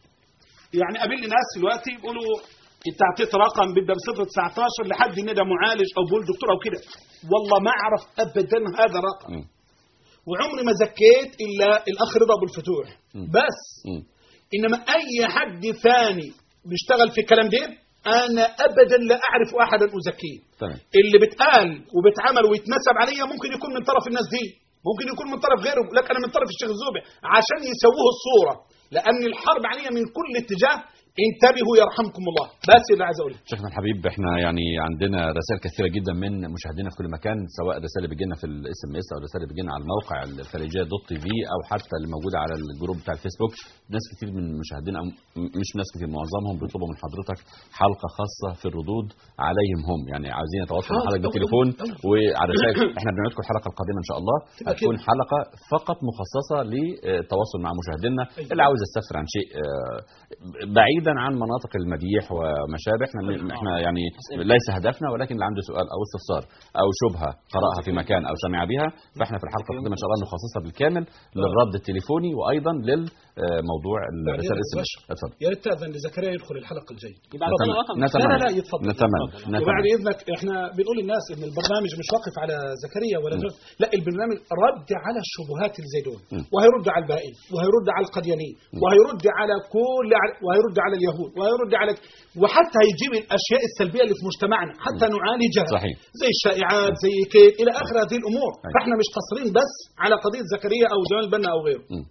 يعني قابلني ناس دلوقتي بيقولوا انت اعطيت رقم بدها بصفر 19 لحد ان ده معالج او بقول دكتور او كده والله ما اعرف ابدا هذا رقم مم. وعمري ما زكيت الا الاخ رضا ابو الفتوح مم. بس مم. انما اي حد ثاني بيشتغل في الكلام ده انا ابدا لا اعرف احدا ازكيه تمام اللي بتقال وبتعمل ويتنسب عليا ممكن يكون من طرف الناس دي ممكن يكون من طرف غيرهم لكن انا من طرف الشيخ الزوبي عشان يسووه الصوره لان الحرب عليا من كل اتجاه انتبهوا يرحمكم الله بس اللي عايز اقوله شيخنا الحبيب احنا يعني عندنا رسائل كثيره جدا من مشاهدينا في كل مكان سواء الرسائل اللي بتجينا في الاس ام اس او الرسائل اللي بتجينا على الموقع الخارجيه دوت تي في او حتى اللي موجوده على الجروب بتاع الفيسبوك ناس كتير من مشاهدينا او م- مش ناس كتير معظمهم بيطلبوا من حضرتك حلقه خاصه في الردود عليهم هم يعني عايزين يتواصلوا مع آه، حضرتك أوي، بالتليفون أوي. وعلى رسائل احنا بنعودكم الحلقه القادمه ان شاء الله تبقى هتكون كده. حلقه فقط مخصصه للتواصل مع مشاهدينا أيوة. اللي عاوز يستفسر عن شيء آه، بعيدا عن مناطق المديح وما شابه احنا احنا يعني ليس هدفنا ولكن اللي عنده سؤال او استفسار او شبهه قراها في مكان او سمع بها فاحنا في الحلقه القادمه ان شاء الله نخصصها بالكامل للرد التليفوني وايضا للموضوع الرسائل بعدين الاس اتفضل يا ريت تاذن لزكريا يدخل الحلقه الجايه يبقى نتمنى على رقم نتمنى لا، لا، يتفضل. نتمنى وبعد نتمنى اذنك احنا بنقول للناس ان البرنامج مش واقف على زكريا ولا جوز لا البرنامج رد على الشبهات اللي زي دول م. وهيرد على البائن وهيرد على القديانين وهيرد على كل وهيرد على اليهود وهيرد على وحتى هيجيب الاشياء السلبيه اللي في مجتمعنا حتى نعالجها صحيح. زي الشائعات زي كيد الى اخر هذه الامور أيوة. فاحنا مش قاصرين بس على قضيه زكريا او جمال البنا او غيره مم.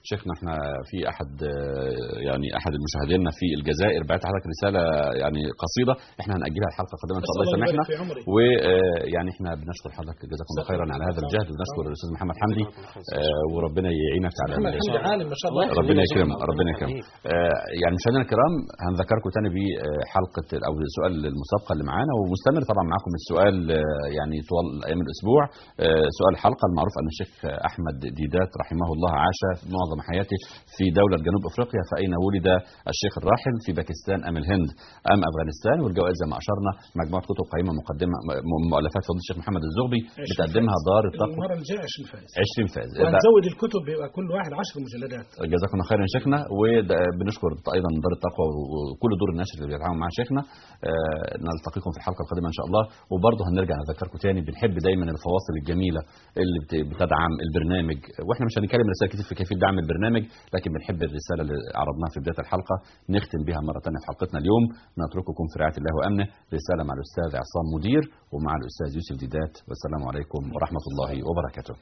شيخنا احنا في احد آه، يعني احد المشاهدين في الجزائر بعت حضرتك رساله يعني قصيده احنا هنأجلها الحلقه القادمه ان شاء الله أسأل الله يسامحنا يبارك في عمري. ويعني احنا بنشكر حضرتك جزاكم الله خيرا على هذا الجهد ونشكر الاستاذ محمد حمدي آه، وربنا يعينك على محمد حمدي عالم ما شاء الله ربنا يكرمك ربنا يكرمك آه، يعني مشاهدينا الكرام هنذكركم تاني بحلقه او سؤال المسابقه اللي معانا ومستمر طبعا معاكم السؤال آه، يعني طوال ايام الاسبوع آه، سؤال الحلقه المعروف ان الشيخ احمد ديدات رحمه الله عاش معظم حياته في دوله جنوب افريقيا فاين ولد الشيخ الراحل في باكستان ام الهند ام افغانستان والجوائز زي ما اشرنا مجموعه كتب قيمه مقدمه م- مؤلفات فضيله الشيخ محمد الزغبي بتقدمها دار التقوى المره الجايه 20 فايز 20 فاز وهنزود الكتب بيبقى كل واحد 10 مجلدات جزاكم الله خيرا يا شيخنا وبنشكر ايضا دار التقوى وكل دور النشر اللي بيتعاون مع شيخنا آه، نلتقيكم في الحلقه القادمه ان شاء الله وبرضه هنرجع نذكركم تاني بنحب دايما الفواصل الجميله اللي بت- بتدعم البرنامج واحنا مش هنتكلم رسائل كتير في كيفيه دعم البرنامج لكن بنحب الرساله اللي عرضناها في بدايه الحلقه نختم بها مره ثانيه في حلقتنا اليوم نترككم في رعايه الله وامنه رساله مع الاستاذ عصام مدير ومع الاستاذ يوسف ديدات والسلام عليكم ورحمه الله وبركاته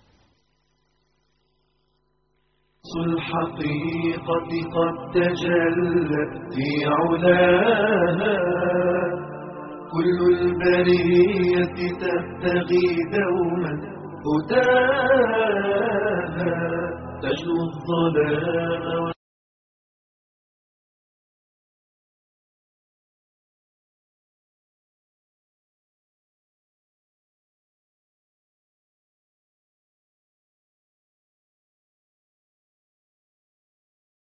الحقيقة قد تجلت في علاها كل البرية تبتغي دوما هداها تجلو الظلام